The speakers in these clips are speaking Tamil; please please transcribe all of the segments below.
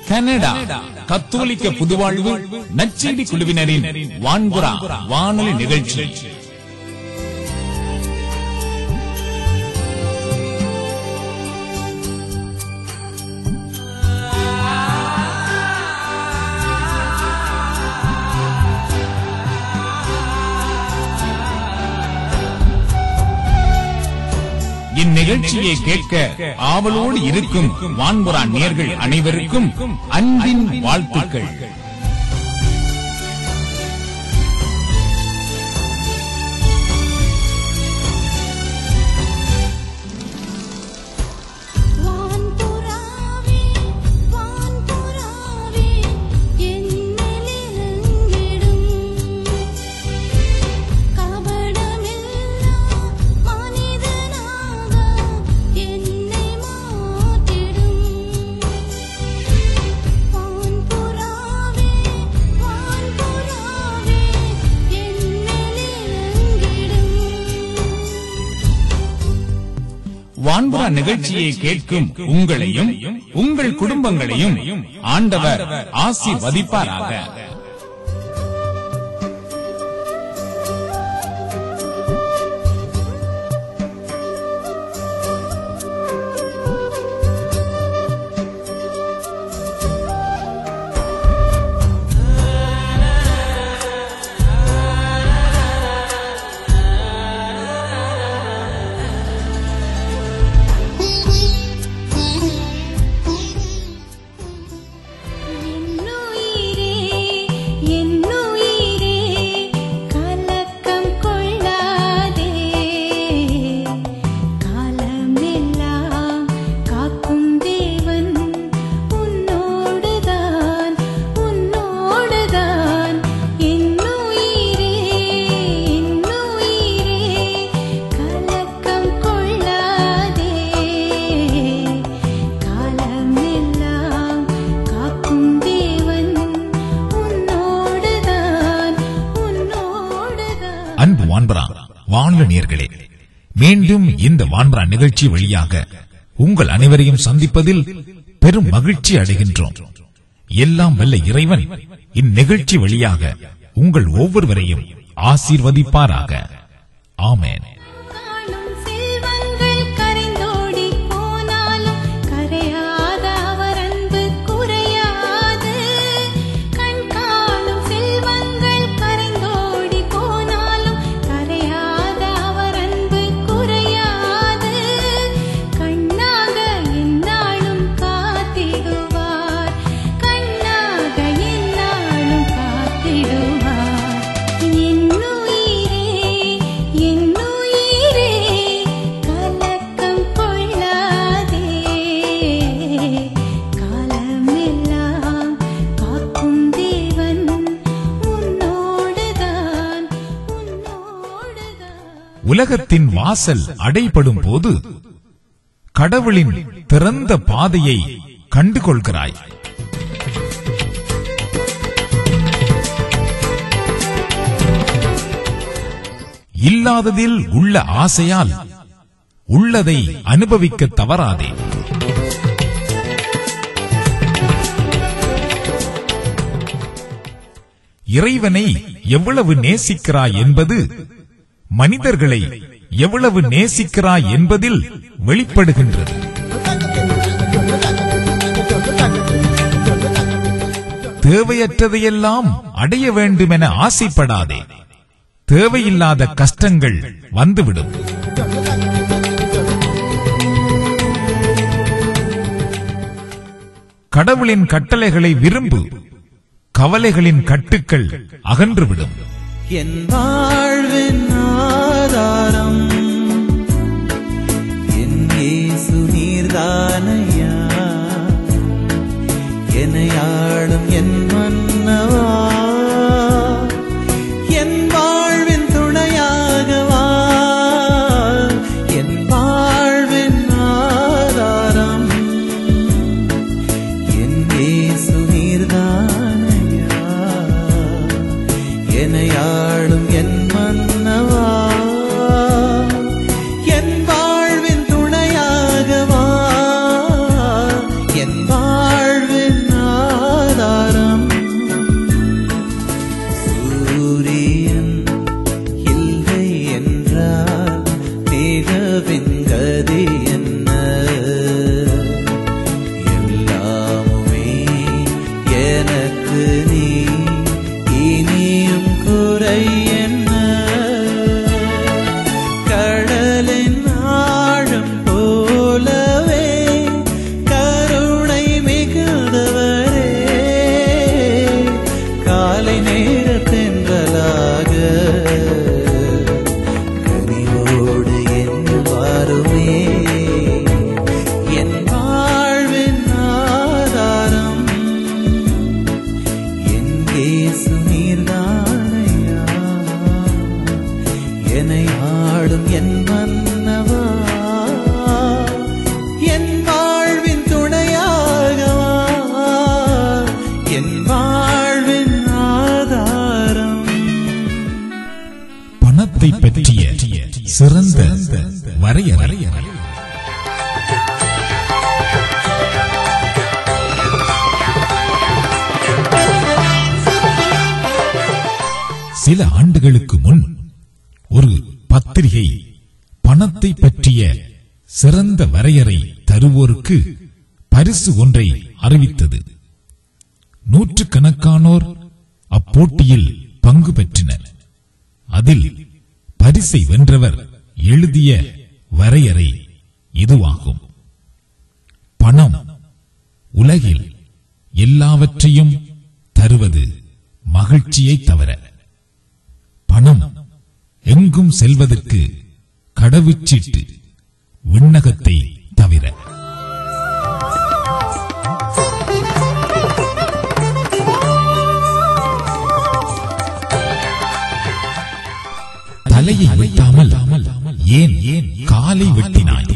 கனடா கத்தோலிக்க புதுவாழ்வு நச்செடி குழுவினரின் வான்புறா வானொலி நிகழ்ச்சி இந்நிகழ்ச்சியை கேட்க ஆவலோடு இருக்கும் வான்புறா நேர்கள் அனைவருக்கும் அன்பின் வாழ்த்துக்கள் வான்புறாவே வான்புறாவே என்னிலிருங்கிடும் கபடமில்லா மனிதனாக என்னை மாற்றிடும் வான்புறாவே வான்புறாவே என்னிலிருங்கிடும் வான்புறா நிகழ்ச்சியை கேட்கும் உங்களையும் உங்கள் குடும்பங்களையும் ஆண்டவர் ஆசீர்வதிப்பாராக என்னுயிரே என்னுயிரே கலக்கம் கொள்ளாதே காலமெல்லாம் காக்கும் தேவன் உன்னோடுதான் உன்னோடுதான் என்னுயிரே என்னுயிரே கலக்கம் கொள்ளாதே காலமெல்லாம் காக்கும் தேவன் உன்னோடுதான் உன்னோடுதான் அன்பு வான்பரா வானொலி நேர்களே மீண்டும் இந்த வான்பரா நிகழ்ச்சி வழியாக உங்கள் அனைவரையும் சந்திப்பதில் பெரும் மகிழ்ச்சி அடைகின்றோம் எல்லாம் வல்ல இறைவன் இந்நிகழ்ச்சி வழியாக உங்கள் ஒவ்வொருவரையும் ஆசீர்வதிப்பாராக ஆமென் காணும் செல்வங்கள் கரைந்தோடி போனாலும் கரையாத அவர் அன்பு குறையாது கண் காணும் செல்வங்கள் கரைந்தோடி போனாலும் கரையாத அவர் அன்பு குறையாது கண்ணாக எந்நாளும் காத்திடுவார் கண்ணாக எந்நாளும் காத்திடுவார் என்னுயிரே என்னுயிரே கலக்கம் கொள்ளாதே காலமெல்லாம் காக்கும் தேவன் உன்னோடுதான் உன்னோடுதான் உலகத்தின் வாசல் அடைபடும் போது கடவுளின் திறந்த பாதையை கண்டுகொள்கிறாய் இல்லாததில் உள்ள ஆசையால் உள்ளதை அனுபவிக்க தவறாதே இறைவனை எவ்வளவு நேசிக்கிறாய் என்பது மனிதர்களை எவ்வளவு நேசிக்கிறாய் என்பதில் வெளிப்படுகின்றது தேவையற்றதையெல்லாம் அடைய வேண்டுமென ஆசைப்படாதே தேவையில்லாத கஷ்டங்கள் வந்துவிடும் கடவுளின் கட்டளைகளை விரும்பு கவலைகளின் கட்டுக்கள் அகன்றுவிடும் என் வாழ்வின் ஆதாரம் என் இயேசு நீர்தானையா என்னையாளும் என் மன்னவா என் வாழ்வின் துணையாகவா என் வாழ்வின் ஆதாரம் என் இயேசு நீர்தானையா என்னையாளும் என் மன்னவா என்னை ஆளும் என் மன்னவா என் வாழ்வின் துணையாகவா என் வாழ்வின் ஆதாரம் பணத்தை பற்றிய சிறந்த வரையறை சில ஆண்டுகளுக்கு முன் ஒரு பத்திரிகை பணத்தை பற்றிய சிறந்த வரையறை தருவோருக்கு பரிசு ஒன்றை அறிவித்தது நூற்றுக்கணக்கானோர் அப்போட்டியில் பங்கு பெற்றனர் அதில் பரிசை வென்றவர் எழுதிய வரையறை இதுவாகும் பணம் உலகில் எல்லாவற்றையும் தருவது மகிழ்ச்சியை தவிர பணம் எங்கும் செல்வதற்கு கடவுச்சீட்டு விண்ணகத்தை தவிர தலையை வெட்டாமல் ஏன் ஏன் காலை வெட்டினாய்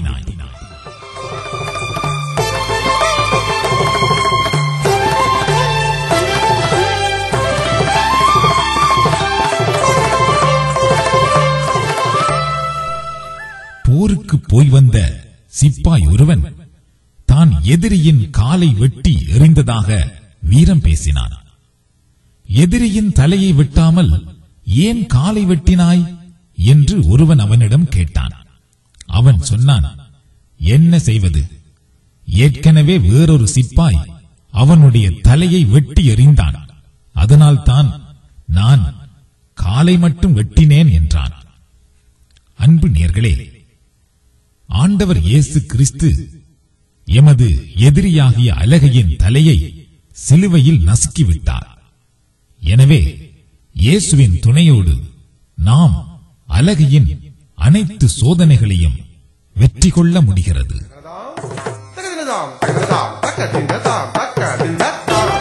போருக்கு போய் வந்த சிப்பாய் ஒருவன் தான் எதிரியின் காலை வெட்டி எறிந்ததாக வீரம் பேசினான் எதிரியின் தலையை வெட்டாமல் ஏன் காலை வெட்டினாய் என்று ஒருவன் அவனிடம் கேட்டான் அவன் சொன்னான் என்ன செய்வது ஏற்கனவே வேறொரு சிப்பாய் அவனுடைய தலையை வெட்டி எறிந்தான் அதனால்தான் நான் காலை மட்டும் வெட்டினேன் என்றான் அன்பு நேர்களே ஆண்டவர் இயேசு கிறிஸ்து எமது எதிரியாகிய அலகையின் தலையை சிலுவையில் நசுக்கிவிட்டார் எனவே இயேசுவின் துணையோடு நாம் அலகையின் அனைத்து சோதனைகளையும் வெற்றி கொள்ள முடிகிறது தகதினதாம் தகதினதாம் தக்கதினதாம் தக்கதினதாம்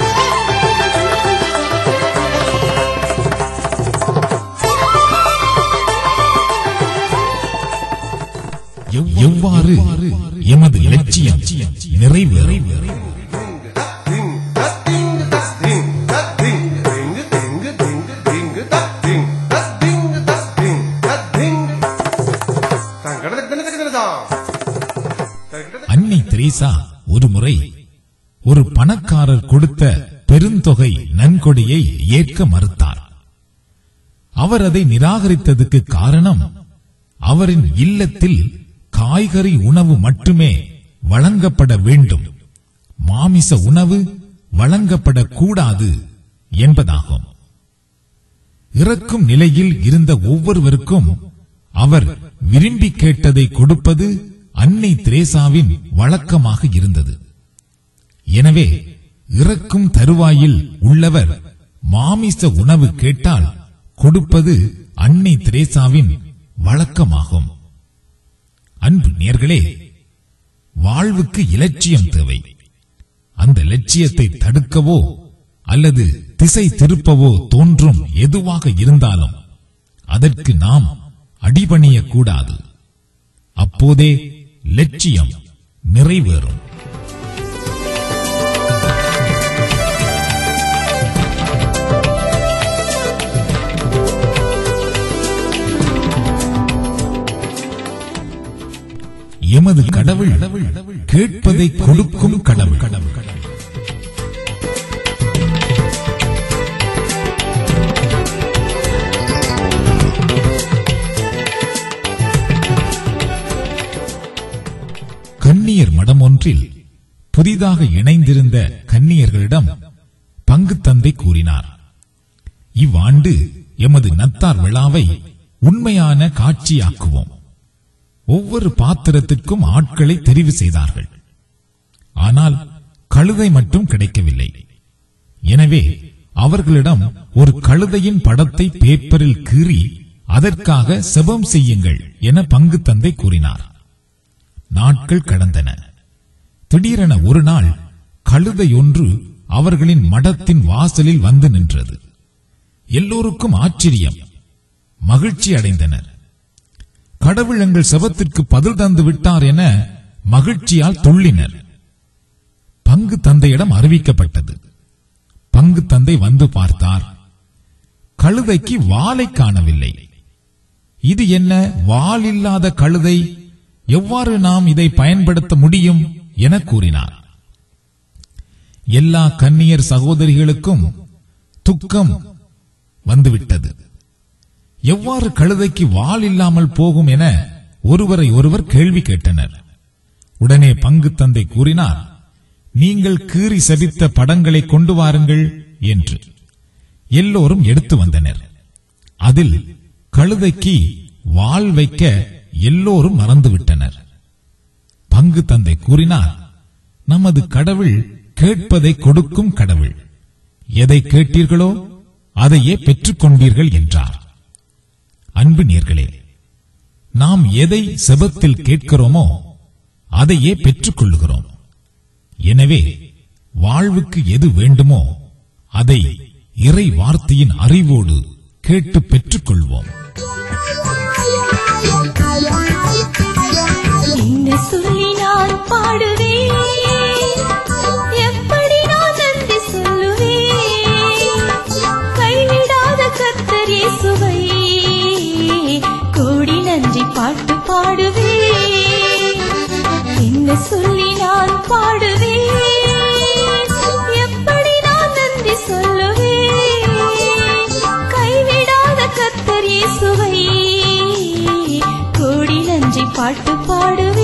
எவ்- எவ்வாறு எமது லட்சியம் நிறைவேறும் ding da ding da ding da ding ding ding ding ding da ding da ding da ding da ding தங்கடதக் தகதினதாம் தகதினதாம் அன்னை தெரேசா ஒரு முறை ஒரு பணக்காரர் கொடுத்த பெருந்தொகை நன்கொடையை ஏற்க மறுத்தார் அவர் அதை நிராகரித்ததுக்கு காரணம் அவரின் இல்லத்தில் காய்கறி உணவு மட்டுமே வழங்கப்பட வேண்டும் மாமிச உணவு வழங்கப்படக்கூடாது என்பதாகும் இறக்கும் நிலையில் இருந்த ஒவ்வொருவருக்கும் அவர் விரும்பி கேட்டதை கொடுப்பது அன்னை திரேசாவின் வழக்கமாக இருந்தது எனவே இறக்கும் தருவாயில் உள்ளவர் மாமிச உணவு கேட்டால் கொடுப்பது அன்னை திரேசாவின் வழக்கமாகும் அன்பு நேர்களே வாழ்வுக்கு இலட்சியம் தேவை அந்த லட்சியத்தை தடுக்கவோ அல்லது திசை திருப்பவோ தோன்றும் எதுவாக இருந்தாலும் அதற்கு நாம் அடிபணியக் கூடாது அப்போதே லட்சியம் நிறைவேறும் எமது கடவுள் கேட்பதை கொடுக்கும் கடவுள் கன்னியர் மடம் ஒன்றில் புதிதாக இணைந்திருந்த கன்னியர்களிடம் பங்கு தந்தை கூறினார் இவ்வாண்டு எமது நத்தார் விழாவை உண்மையான காட்சியாக்குவோம் ஒவ்வொரு பாத்திரத்திற்கும் ஆட்களை தெரிவு செய்தார்கள் ஆனால் கழுதை மட்டும் கிடைக்கவில்லை எனவே அவர்களிடம் ஒரு கழுதையின் படத்தை பேப்பரில் கீறி அதற்காக செபம் செய்யுங்கள் என பங்கு தந்தை கூறினார் நாட்கள் கடந்தன திடீரென ஒரு நாள் கழுதை ஒன்று அவர்களின் மடத்தின் வாசலில் வந்து நின்றது எல்லோருக்கும் ஆச்சரியம் மகிழ்ச்சி அடைந்தனர் கடவுள் எங்கள் செபத்திற்கு பதில் தந்து விட்டார் என மகிழ்ச்சியால் துள்ளினர் பங்கு தந்தையிடம் அறிவிக்கப்பட்டது பங்கு தந்தை வந்து பார்த்தார் கழுதைக்கு வாலை காணவில்லை இது என்ன வால் இல்லாத கழுதை எவ்வாறு நாம் இதை பயன்படுத்த முடியும் என கூறினார் எல்லா கன்னியர் சகோதரிகளுக்கும் துக்கம் வந்துவிட்டது எவ்வாறு கழுதைக்கு வால் இல்லாமல் போகும் என ஒருவரை ஒருவர் கேள்வி கேட்டனர் உடனே பங்கு தந்தை கூறினார் நீங்கள் கீறி செபித்த படங்களை கொண்டு வாருங்கள் என்று எல்லோரும் எடுத்து வந்தனர் அதில் கழுதைக்கு வால் வைக்க எல்லோரும் மறந்துவிட்டனர் பங்கு தந்தை கூறினார் நமது கடவுள் கேட்பதை கொடுக்கும் கடவுள் எதை கேட்டீர்களோ அதையே பெற்றுக் கொண்டீர்கள் என்றார் அன்பு நேர்களே நாம் எதை செபத்தில் கேட்கிறோமோ அதையே பெற்றுக் கொள்ளுகிறோம் எனவே வாழ்வுக்கு எது வேண்டுமோ அதை இறை வார்த்தையின் அறிவோடு கேட்டு பெற்றுக் கொள்வோம் என்ன சொல்லி நான் பாடுவேன் எப்படி நான் நன்றி சொல்லுவேன் கைவிடாத கர்த்தர் இயேசுவை கோடி நன்றி பாட்டு பாடுவேன் என்ன சொல்லி நான் பாடுவேன் எப்படி நான் நன்றி சொல்லுவேன் கைவிடாத கர்த்தர் இயேசுவை கோடி நன்றி பாட்டு பாடுவே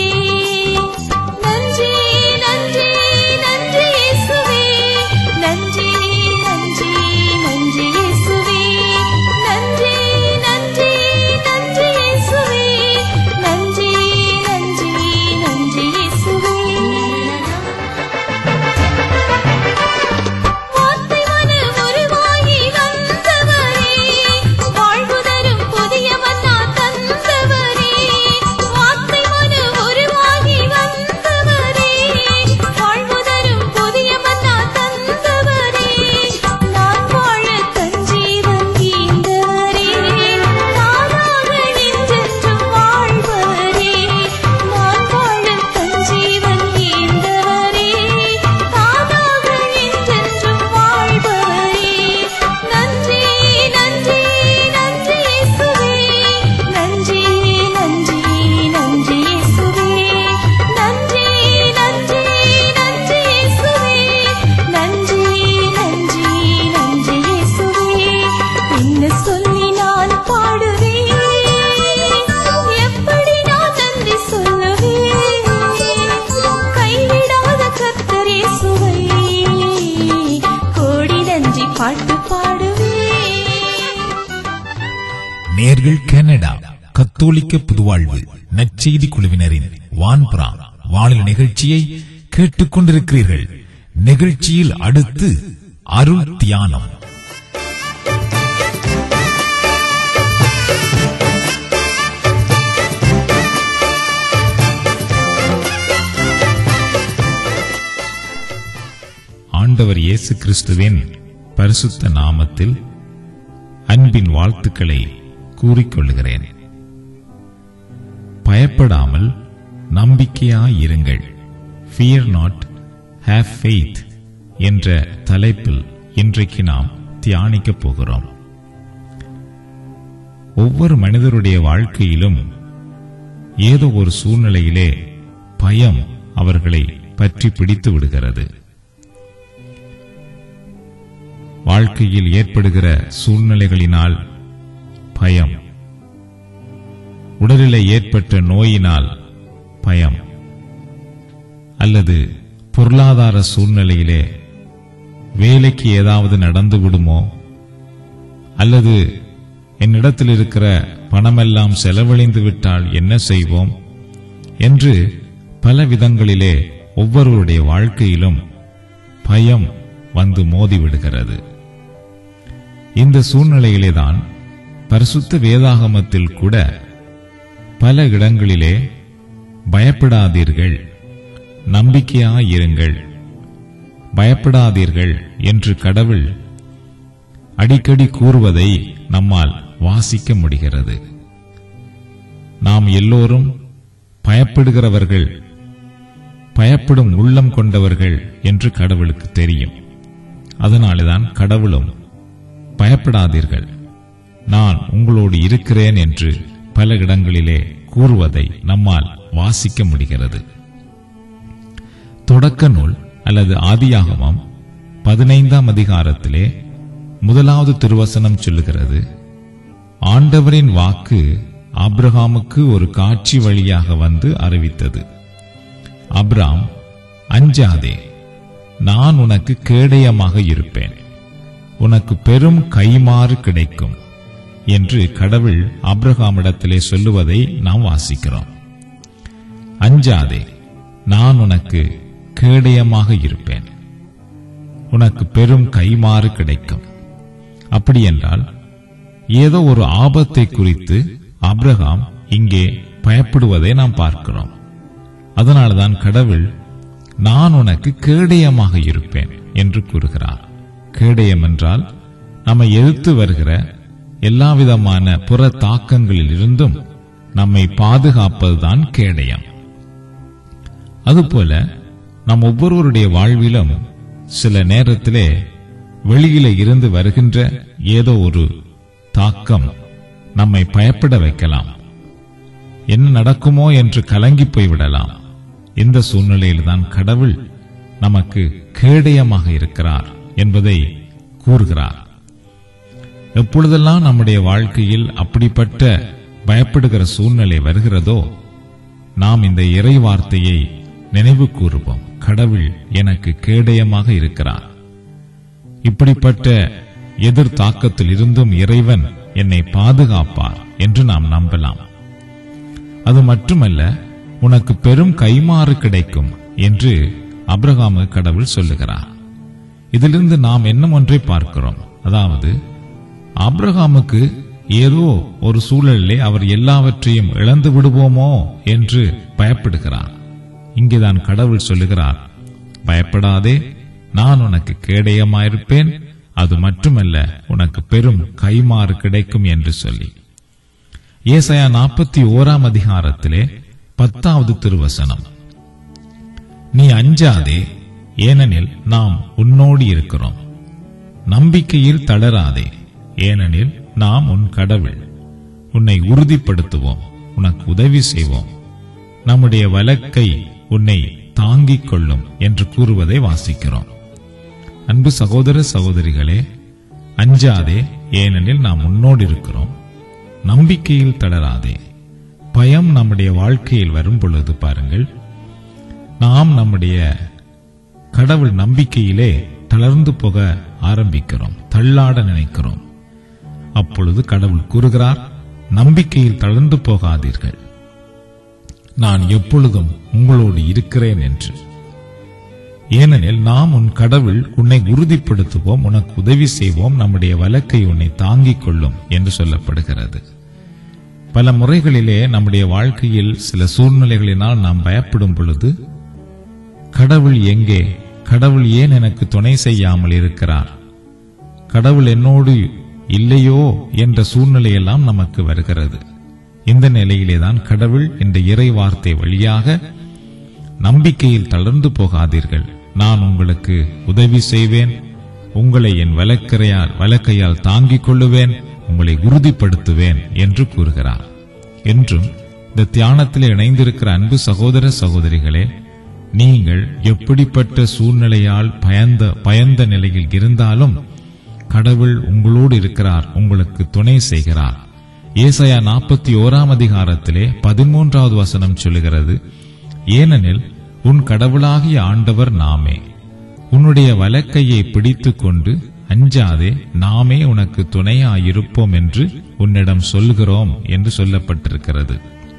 நன்றி நன்றி நன்றி இயேசுவே நன்றி நன்றி நன்றி இயேசுவே நன்றி நன்றி நன்றி இயேசுவே நன்றி நன்றி நன்றி இயேசுவே வார்த்தை மனு உருவாகி வந்தவரே வாழ்வு தரும் புதிய மன்னா தந்தவரே வார்த்தை மனு உருவாகி வந்தவரே வாழ்வு தரும் புதிய மன்னா தந்தவரே நான் வாழ தஞ்சீவன் ஈந்தவரே நானாக நெஞ்சென்றும் வாழ்பவரே நான் வாழ தஞ்சீவன் ஈந்தவரே நானாக நெஞ்சென்றும் வாழ்பவரே நன்றி நன்றி நன்றி இயேசுவே நன்றி நன்றி நன்றி இயேசுவே நன்றி நன்றி நன்றி இயேசுவே நன்றி நன்றி நன்றி இயேசுவே என்ன சொல்லி நான் பாடுவேன் எப்படி நான் நன்றி சொல்லுவேன் கைவிடாத கர்த்தர் இயேசுவை கோடி நன்றி பாட்டு பாடுவேன் நேர்கள் கனடா கத்தோலிக்க புதுவாழ்வு நற்செய்தி குழுவினரின் வான்புறா வானிலை நிகழ்ச்சியை கேட்டுக் கொண்டிருக்கிறீர்கள் நிகழ்ச்சியில் அடுத்து அருள் தியானம் ஆண்டவர் இயேசு கிறிஸ்துவின் பரிசுத்த நாமத்தில் அன்பின் வாழ்த்துக்களை கூறிக்கொள்கிறேன் பயப்படாமல் நம்பிக்கையாயிருங்கள் ஃபியர் நாட் ஹேவ் ஃபெய்த் என்ற தலைப்பில் இன்றைக்கு நாம் தியானிக்கப் போகிறோம் ஒவ்வொரு மனிதருடைய வாழ்க்கையிலும் ஏதோ ஒரு சூழ்நிலையிலே பயம் அவர்களை பற்றி பிடித்து விடுகிறது வாழ்க்கையில் ஏற்படுகிற சூழ்நிலைகளினால் பயம் உடலிலே ஏற்பட்ட நோயினால் பயம் அல்லது பொருளாதார சூழ்நிலையிலே வேலைக்கு ஏதாவது நடந்து விடுமோ அல்லது என்னிடத்தில் இருக்கிற பணமெல்லாம் செலவழிந்து விட்டால் என்ன செய்வோம் என்று பல விதங்களிலே ஒவ்வொருவருடைய வாழ்க்கையிலும் பயம் வந்து மோதிவிடுகிறது இந்த சூழ்நிலையிலேதான் பரிசுத்த வேதாகமத்தில் கூட பல இடங்களிலே பயப்படாதீர்கள் நம்பிக்கையாயிருங்கள் பயப்படாதீர்கள் என்று கடவுள் அடிக்கடி கூறுவதை நம்மால் வாசிக்க முடிகிறது நாம் எல்லோரும் பயப்படுகிறவர்கள் பயப்படும் உள்ளம் கொண்டவர்கள் என்று கடவுளுக்கு தெரியும் அதனால்தான் கடவுளும் பயப்படாதீர்கள் நான் உங்களோடு இருக்கிறேன் என்று பல இடங்களிலே கூறுவதை நம்மால் வாசிக்க முடிகிறது தொடக்க நூல் அல்லது ஆதியாகமம் பதினைந்தாம் அதிகாரத்திலே முதலாவது திருவசனம் சொல்லுகிறது ஆண்டவரின் வாக்கு ஆபிரகாமுக்கு ஒரு காட்சி வழியாக வந்து அறிவித்தது அப்ராம் அஞ்சாதே நான் உனக்கு கேடயமாக இருப்பேன் உனக்கு பெரும் கைமாறு கிடைக்கும் என்று கடவுள் ஆபிரகாமிடத்திலே சொல்லுவதை நாம் வாசிக்கிறோம் அஞ்சாதே நான் உனக்கு கேடயமாக இருப்பேன் உனக்கு பெரும் கைமாறு கிடைக்கும் அப்படி என்றால் ஏதோ ஒரு ஆபத்தை குறித்து அப்ரஹாம் இங்கே பயப்படுவதை நாம் பார்க்கிறோம் அதனால்தான் கடவுள் நான் உனக்கு கேடயமாக இருப்பேன் என்று கூறுகிறார் கேடயம் என்றால் நம்மை எதிர்த்து வருகிற எல்லாவிதமான புற தாக்கங்களில் இருந்தும் நம்மை பாதுகாப்பதுதான் கேடயம் அதுபோல நம் ஒவ்வொருவருடைய வாழ்விலும் சில நேரத்திலே வெளியில இருந்து வருகின்ற ஏதோ ஒரு தாக்கம் நம்மை பயப்பட வைக்கலாம் என்ன நடக்குமோ என்று கலங்கி போய்விடலாம் இந்த சூழ்நிலையில்தான் கடவுள் நமக்கு கேடயமாக இருக்கிறார் என்பதை கூறுகிறார் எப்பொழுதெல்லாம் நம்முடைய வாழ்க்கையில் அப்படிப்பட்ட பயப்படுகிற சூழ்நிலை வருகிறதோ நாம் இந்த இறை வார்த்தையை நினைவு கூறுவோம் கடவுள் எனக்கு கேடயமாக இருக்கிறார் இப்படிப்பட்ட எதிர் தாக்கத்தில் இருந்தும் இறைவன் என்னை பாதுகாப்பார் என்று நாம் நம்பலாம் அது மட்டுமல்ல உனக்கு பெரும் கைமாறு கிடைக்கும் என்று அப்ரஹாமு கடவுள் சொல்லுகிறார் இதிலிருந்து நாம் என்ன ஒன்றை பார்க்கிறோம் அதாவது ஆபிரகாமுக்கு ஏதோ ஒரு சூழலிலே அவர் எல்லாவற்றையும் இழந்து விடுவோமோ என்று பயப்படுகிறார் இங்கேதான் கடவுள் சொல்லுகிறார் பயப்படாதே நான் உனக்கு கேடயமாயிருப்பேன் அது மட்டுமல்ல உனக்கு பெரும் கைமாறு கிடைக்கும் என்று சொல்லி ஏசாயா நாற்பத்தி ஓராம் அதிகாரத்திலே பத்தாவது திருவசனம் நீ அஞ்சாதே ஏனெனில் நாம் உன்னோடு இருக்கிறோம் நம்பிக்கையில் தளராதே ஏனெனில் நாம் உன் கடவுள் உன்னை உறுதிப்படுத்துவோம் உனக்கு உதவி செய்வோம் நம்முடைய வலக்கை உன்னை தாங்கிக் கொள்ளும் என்று கூறுவதை வாசிக்கிறோம் அன்பு சகோதர சகோதரிகளே அஞ்சாதே ஏனெனில் நாம் உன்னோடு இருக்கிறோம் நம்பிக்கையில் தளராதே பயம் நம்முடைய வாழ்க்கையில் வரும் பொழுது பாருங்கள் நாம் நம்முடைய கடவுள் நம்பிக்கையிலே தளர்ந்து போக ஆரம்பிக்கிறோம் தள்ளாட நினைக்கிறோம் அப்பொழுது கடவுள் கூறுகிறார் நம்பிக்கையில் தளர்ந்து போகாதீர்கள் நான் எப்பொழுதும் உங்களோடு இருக்கிறேன் என்று ஏனெனில் நாம் உன் கடவுள் உன்னை உறுதிப்படுத்துவோம் உனக்கு உதவி செய்வோம் நம்முடைய வழக்கை உன்னை தாங்கிக் கொள்ளும் என்று சொல்லப்படுகிறது பல முறைகளிலே நம்முடைய வாழ்க்கையில் சில சூழ்நிலைகளினால் நாம் பயப்படும் பொழுது கடவுள் எங்கே கடவுள் ஏன் எனக்கு துணை செய்யாமல் இருக்கிறார் கடவுள் என்னோடு இல்லையோ என்ற சூழ்நிலையெல்லாம் நமக்கு வருகிறது இந்த நிலையிலேதான் கடவுள் இந்த இறை வார்த்தை வழியாக நம்பிக்கையில் தளர்ந்து போகாதீர்கள் நான் உங்களுக்கு உதவி செய்வேன் உங்களை என் வலக்கரையால் வலக்கையால் தாங்கிக் கொள்ளுவேன் உங்களை உறுதிப்படுத்துவேன் என்று கூறுகிறார் என்றும் இந்த தியானத்தில் இணைந்திருக்கிற அன்பு சகோதர சகோதரிகளே நீங்கள் எப்படிப்பட்ட சூழ்நிலையால் பயந்த பயந்த நிலையில் இருந்தாலும் கடவுள் உங்களோடு இருக்கிறார் உங்களுக்கு துணை செய்கிறார் ஏசாயா நாற்பத்தி ஓராம் அதிகாரத்திலே பதிமூன்றாவது வசனம் சொல்லுகிறது ஏனெனில் உன் கடவுளாகிய ஆண்டவர் நாமே உன்னுடைய வலக்கையை பிடித்துக் கொண்டு அஞ்சாதே நாமே உனக்கு துணையாயிருப்போம் என்று உன்னிடம் சொல்கிறோம் என்று சொல்லப்பட்டிருக்கிறது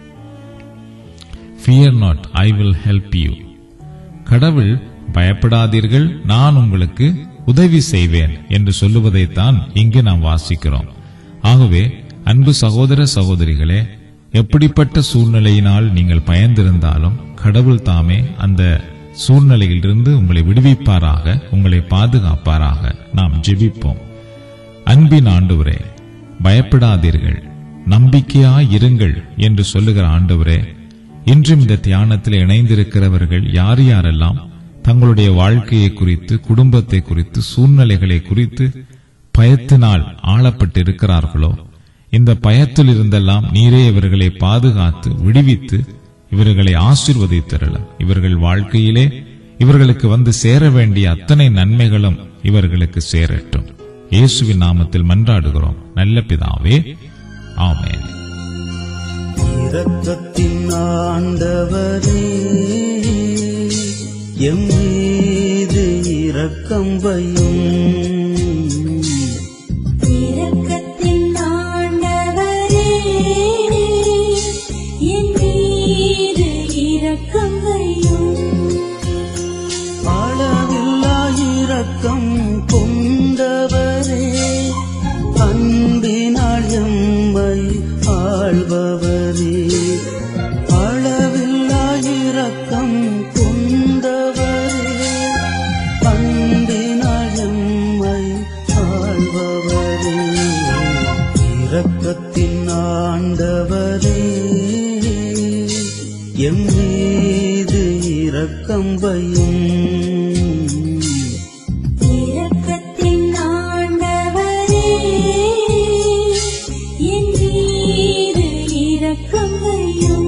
fear not I will help you கடவுள் பயப்படாதீர்கள் நான் உங்களுக்கு உதவி செய்வேன் என்று சொல்லுவதைத்தான் இங்கு நாம் வாசிக்கிறோம் ஆகவே அன்பு சகோதர சகோதரிகளே எப்படிப்பட்ட சூழ்நிலையினால் நீங்கள் பயந்திருந்தாலும் கடவுள் தாமே அந்த சூழ்நிலையிலிருந்து உங்களை விடுவிப்பாராக உங்களை பாதுகாப்பாராக நாம் ஜெபிப்போம் அன்பின் ஆண்டவரே பயப்படாதீர்கள் நம்பிக்கையாய் இருங்கள் என்று சொல்லுகிற ஆண்டவரே இன்றும் இந்த தியானத்தில் இணைந்திருக்கிறவர்கள் யார் யாரெல்லாம் தங்களுடைய வாழ்க்கையை குறித்து குடும்பத்தை குறித்து சூழ்நிலைகளை குறித்து பயத்தினால் ஆளப்பட்டு இருக்கிறார்களோ இந்த பயத்தில் இருந்தெல்லாம் நீரே இவர்களை பாதுகாத்து விடுவித்து இவர்களை ஆசீர்வதித்தரல இவர்கள் வாழ்க்கையிலே இவர்களுக்கு வந்து சேர வேண்டிய அத்தனை நன்மைகளும் இவர்களுக்கு சேரட்டும் இயேசுவின் நாமத்தில் மன்றாடுகிறோம் நல்ல பிதாவே ஆமென் இரக்கத்தின் ஆண்டவரே எம் மீது இரக்கம் வையும் இரக்கத்தின் ஆண்டவரே என் மீது இரக்கம் வையும் அளவில்லா இரக்கம் கொண்டவரே அன்பினால் எம்மை ஆள்பவரே அளவில்லா இரக்கம் கொண்டவரே அன்பினால் எம்மை ஆள்பவரே இரக்கத்தின் ஆண்டவரே எம் மீது இரக்கம் வையும் இரக்கத்தின் ஆண்டவரே என் மீது இரக்கம் வையும்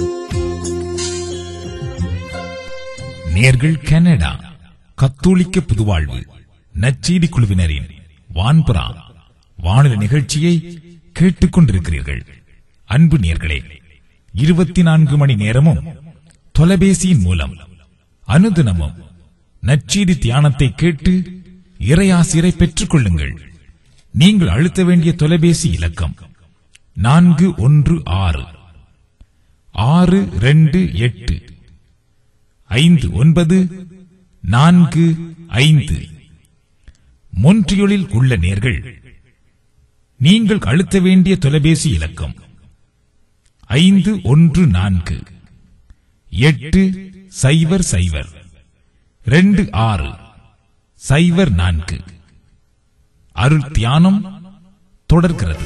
நேர்கள் கனடா கத்தோலிக்க புதுவாழ்வு நச்செய்தி குழுவினரின் வான்புறா வானொலி நிகழ்ச்சியை கேட்டுக் கொண்டிருக்கிறீர்கள் அன்பு நேர்களே இருபத்தி நான்கு மணி நேரமும் தொலைபேசியின் மூலம் அனுதினமும் நச்செய்தி தியானத்தை கேட்டு இறையாசிரை பெற்றுக் கொள்ளுங்கள் நீங்கள் அழுத்த வேண்டிய தொலைபேசி இலக்கம் நான்கு ஒன்று ஆறு ஆறு ரெண்டு எட்டு ஐந்து ஒன்பது நான்கு ஐந்து மொன்றியொலில் உள்ள நேர்கள் நீங்கள் அழுத்த வேண்டிய தொலைபேசி இலக்கம் ஐந்து ஒன்று நான்கு எட்டு சைபர் சைபர் ரெண்டு ஆறு சைபர் நான்கு அருள் தியானம் தொடர்கிறது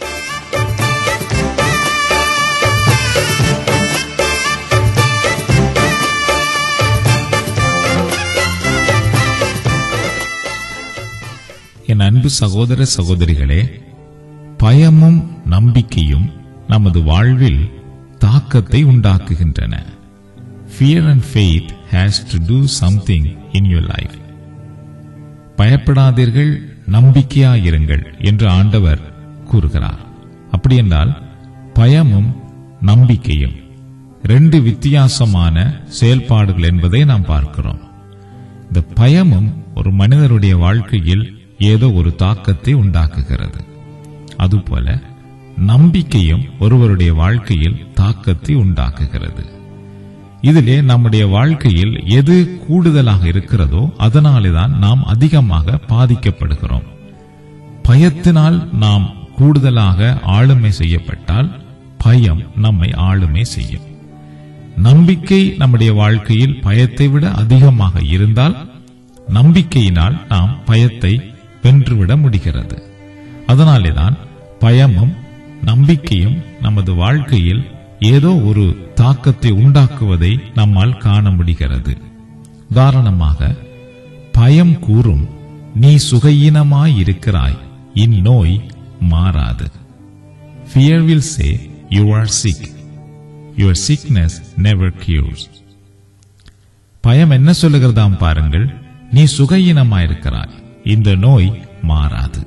என் அன்பு சகோதர சகோதரிகளே பயமும் நம்பிக்கையும் நமது வாழ்வில் தாக்கத்தை உண்டாக்குகின்றன fear and faith has to do something in your life பயப்படாதீர்கள் நம்பிக்கையாயிருங்கள் என்று ஆண்டவர் கூறுகிறார் அப்படி என்றால் பயமும் நம்பிக்கையும் ரெண்டு வித்தியாசமான செயல்பாடுகள் என்பதை நாம் பார்க்கிறோம் இந்த பயமும் ஒரு மனிதருடைய வாழ்க்கையில் ஏதோ ஒரு தாக்கத்தை உண்டாக்குகிறது அதுபோல நம்பிக்கையும் ஒருவருடைய வாழ்க்கையில் தாக்கத்தை உண்டாக்குகிறது இதிலே நம்முடைய வாழ்க்கையில் எது கூடுதலாக இருக்கிறதோ அதனாலேதான் நாம் அதிகமாக பாதிக்கப்படுகிறோம் பயத்தினால் நாம் கூடுதலாக ஆளுமை செய்யப்பட்டால் பயம் நம்மை ஆளுமை செய்யும் நம்பிக்கை நம்முடைய வாழ்க்கையில் பயத்தை விட அதிகமாக இருந்தால் நம்பிக்கையினால் நாம் பயத்தை வென்றுவிட முடிகிறது அதனாலேதான் பயமும் நம்பிக்கையும் நமது வாழ்க்கையில் ஏதோ ஒரு தாக்கத்தை உண்டாக்குவதை நம்மால் காண முடிகிறது உதாரணமாக பயம் கூறும் நீ சுகையினமாயிருக்கிறாய் இந்நோய் மாறாது Fear will say, You are sick. Your sickness never cures. பயம் என்ன சொல்லுகிறதாம் பாருங்கள் நீ சுகையினமாயிருக்கிறாய் இந்த நோய் மாறாது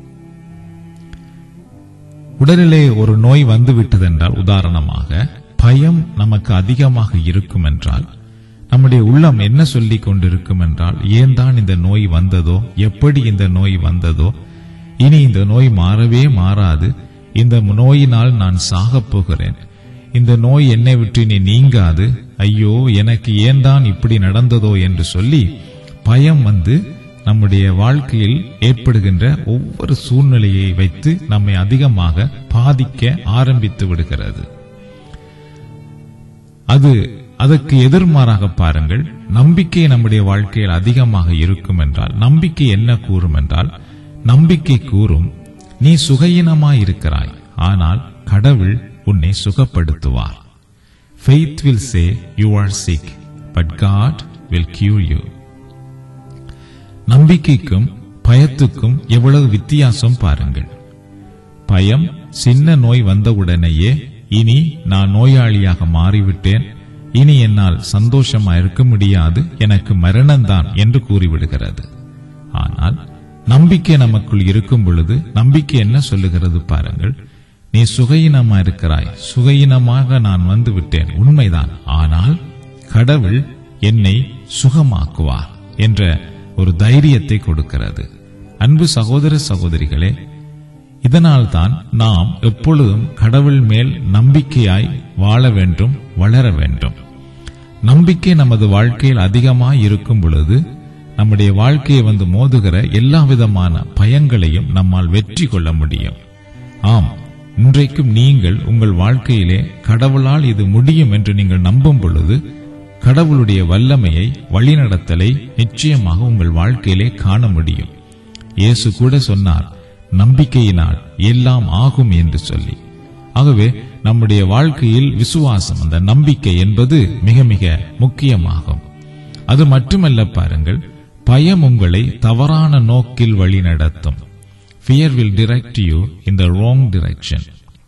உடலிலே ஒரு நோய் வந்து விட்டதென்றால் உதாரணமாக பயம் நமக்கு அதிகமாக இருக்கும் என்றால் நம்முடைய உள்ளம் என்ன சொல்லிக் கொண்டிருக்கும் என்றால் ஏன் தான் இந்த நோய் வந்ததோ எப்படி இந்த நோய் வந்ததோ இனி இந்த நோய் மாறவே மாறாது இந்த நோயினால் நான் சாகப் போகிறேன் இந்த நோய் என்னை விட்டு நீ நீங்காது ஐயோ எனக்கு ஏன் தான் இப்படி நடந்ததோ என்று சொல்லி பயம் வந்து நம்முடைய வாழ்க்கையில் ஏற்படுகின்ற ஒவ்வொரு சூழ்நிலையை வைத்து நம்மை அதிகமாக பாதிக்க ஆரம்பித்து விடுகிறது அது அதற்கு எதிர்மாறாக பாருங்கள் நம்பிக்கை நம்முடைய வாழ்க்கையில் அதிகமாக இருக்கும் என்றால் நம்பிக்கை என்ன கூறும் என்றால் நம்பிக்கை கூறும் நீ சுகையினமாயிருக்கிறாய் ஆனால் கடவுள் உன்னை சுகப்படுத்துவார் faith will say you are sick but God will cure you நம்பிக்கைக்கும் பயத்துக்கும் எவ்வளவு வித்தியாசம் பாருங்கள் பயம் சின்ன நோய் வந்தவுடனேயே இனி நான் நோயாளியாக மாறிவிட்டேன் இனி என்னால் சந்தோஷமா இருக்க முடியாது எனக்கு மரணம்தான் என்று கூறிவிடுகிறது ஆனால் நம்பிக்கை நமக்குள் இருக்கும் பொழுது நம்பிக்கை என்ன சொல்லுகிறது பாருங்கள் நீ சுகையினமா இருக்கிறாய் சுகையினமாக நான் வந்து விட்டேன் உண்மைதான் ஆனால் கடவுள் என்னை சுகமாக்குவார் என்ற ஒரு தைரியத்தை கொடுக்கிறது அன்பு சகோதர சகோதரிகளே இதனால்தான் நாம் எப்பொழுதும் கடவுள் மேல் நம்பிக்கையாய் வாழ வேண்டும் வளர வேண்டும் நம்பிக்கை நமது வாழ்க்கையில் அதிகமாய் இருக்கும் பொழுது நம்முடைய வாழ்க்கையை வந்து மோதுகிற எல்லா விதமான பயங்களையும் நம்மால் வெற்றி கொள்ள முடியும் ஆம் இன்றைக்கும் நீங்கள் உங்கள் வாழ்க்கையிலே கடவுளால் இது முடியும் என்று நீங்கள் நம்பும் பொழுது கடவுளுடைய வல்லமையை வழிநடத்தலை நிச்சயமாக உங்கள் வாழ்க்கையிலே காண முடியும் இயேசு கூட சொன்னார் நம்பிக்கையினால் எல்லாம் ஆகும் என்று சொல்லி ஆகவே நம்முடைய வாழ்க்கையில் விசுவாசம் அந்த நம்பிக்கை என்பது மிக மிக முக்கியமாகும் அது மட்டுமல்ல பாருங்கள் பயம் உங்களை தவறான நோக்கில் வழி நடத்தும் fear will direct you in the wrong direction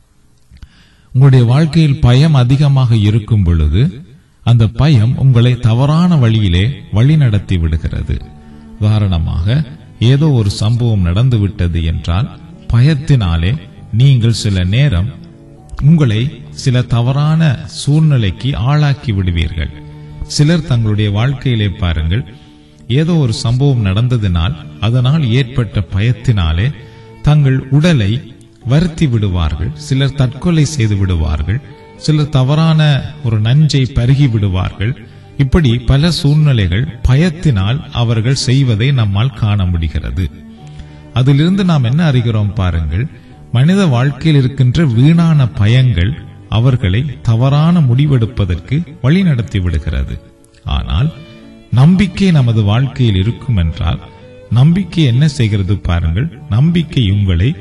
உங்களுடைய வாழ்க்கையில் பயம் அதிகமாக இருக்கும் பொழுது அந்த பயம் உங்களை தவறான வழியிலே வழி நடத்தி விடுகிறது உதாரணமாக ஏதோ ஒரு சம்பவம் நடந்து விட்டது என்றால் பயத்தினாலே நீங்கள் சில நேரம் உங்களை சில தவறான சூழ்நிலைக்கு ஆளாக்கி விடுவீர்கள் சிலர் தங்களுடைய வாழ்க்கையிலே பாருங்கள் ஏதோ ஒரு சம்பவம் நடந்ததினால் அதனால் ஏற்பட்ட பயத்தினாலே தங்கள் உடலை வருத்தி விடுவார்கள் சிலர் தற்கொலை செய்து விடுவார்கள் சிலர் தவறான ஒரு நஞ்சை பருகி விடுவார்கள் இப்படி பல சூழ்நிலைகள் பயத்தினால் அவர்கள் செய்வதை நம்மால் காண முடிகிறது அதிலிருந்து நாம் என்ன அறிகிறோம் பாருங்கள் மனித வாழ்க்கையில் இருக்கின்ற வீணான பயங்கள் அவர்களை தவறான முடிவெடுப்பதற்கு வழிநடத்தி விடுகிறது ஆனால் நம்பிக்கை நமது வாழ்க்கையில் இருக்கும் என்றால் நம்பிக்கை என்ன செய்கிறது பாருங்கள் நம்பிக்கை உங்களை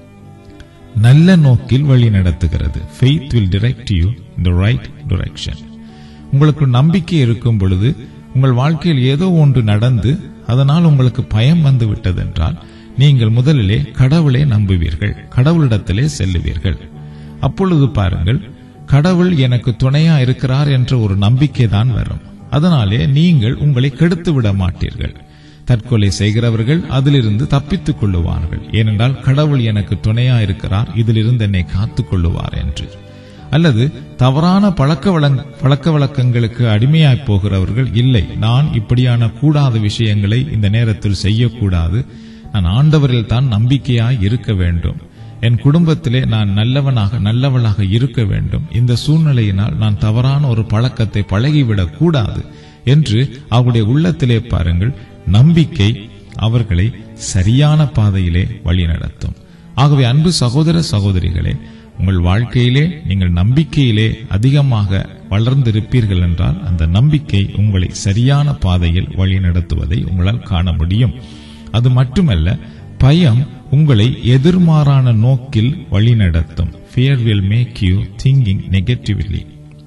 நல்ல நோக்கில் வழி நடத்துகிறது faith will direct you in the right direction உங்களுக்கு நம்பிக்கை இருக்கும் பொழுது உங்கள் வாழ்க்கையில் ஏதோ ஒன்று நடந்து அதனால் உங்களுக்கு பயம் வந்து விட்டதென்றால் நீங்கள் முதலிலே கடவுளை நம்புவீர்கள் கடவுளிடத்திலே செல்லுவீர்கள் அப்பொழுது பாருங்கள் கடவுள் எனக்கு துணையா இருக்கிறார் என்ற ஒரு நம்பிக்கை தான் வரும் அதனாலே நீங்கள் உங்களை கெடுத்து விட மாட்டீர்கள் தற்கொலை செய்கிறவர்கள் அதிலிருந்து தப்பித்துக் கொள்ளுவார்கள் ஏனென்றால் கடவுள் எனக்கு துணையா இருக்கிறார் இதிலிருந்து என்னை காத்துக் கொள்ளுவார் என்று அல்லது தவறான பழக்க வழங்க பழக்க வழக்கங்களுக்கு அடிமையாய் போகிறவர்கள் இல்லை நான் இப்படியான கூடாத விஷயங்களை இந்த நேரத்தில் செய்யக்கூடாது நான் ஆண்டவரில் தான் நம்பிக்கையாய் இருக்க வேண்டும் என் குடும்பத்திலே நான் நல்லவனாக நல்லவளாக இருக்க வேண்டும் இந்த சூழ்நிலையினால் நான் தவறான ஒரு பழக்கத்தை பழகிவிடக் கூடாது என்று அவருடைய உள்ளத்திலே பாருங்கள் நம்பிக்கை அவர்களை சரியான பாதையிலே வழிநடத்தும் ஆகவே அன்பு சகோதர சகோதரிகளே உங்கள் வாழ்க்கையிலே நீங்கள் நம்பிக்கையிலே அதிகமாக வளர்ந்திருப்பீர்கள் என்றால் அந்த நம்பிக்கை உங்களை சரியான பாதையில் வழிநடத்துவதை உங்களால் காண முடியும் அது மட்டுமல்ல பயம் உங்களை எதிர்மாறான நோக்கில் வழிநடத்தும் fear will make you thinking negatively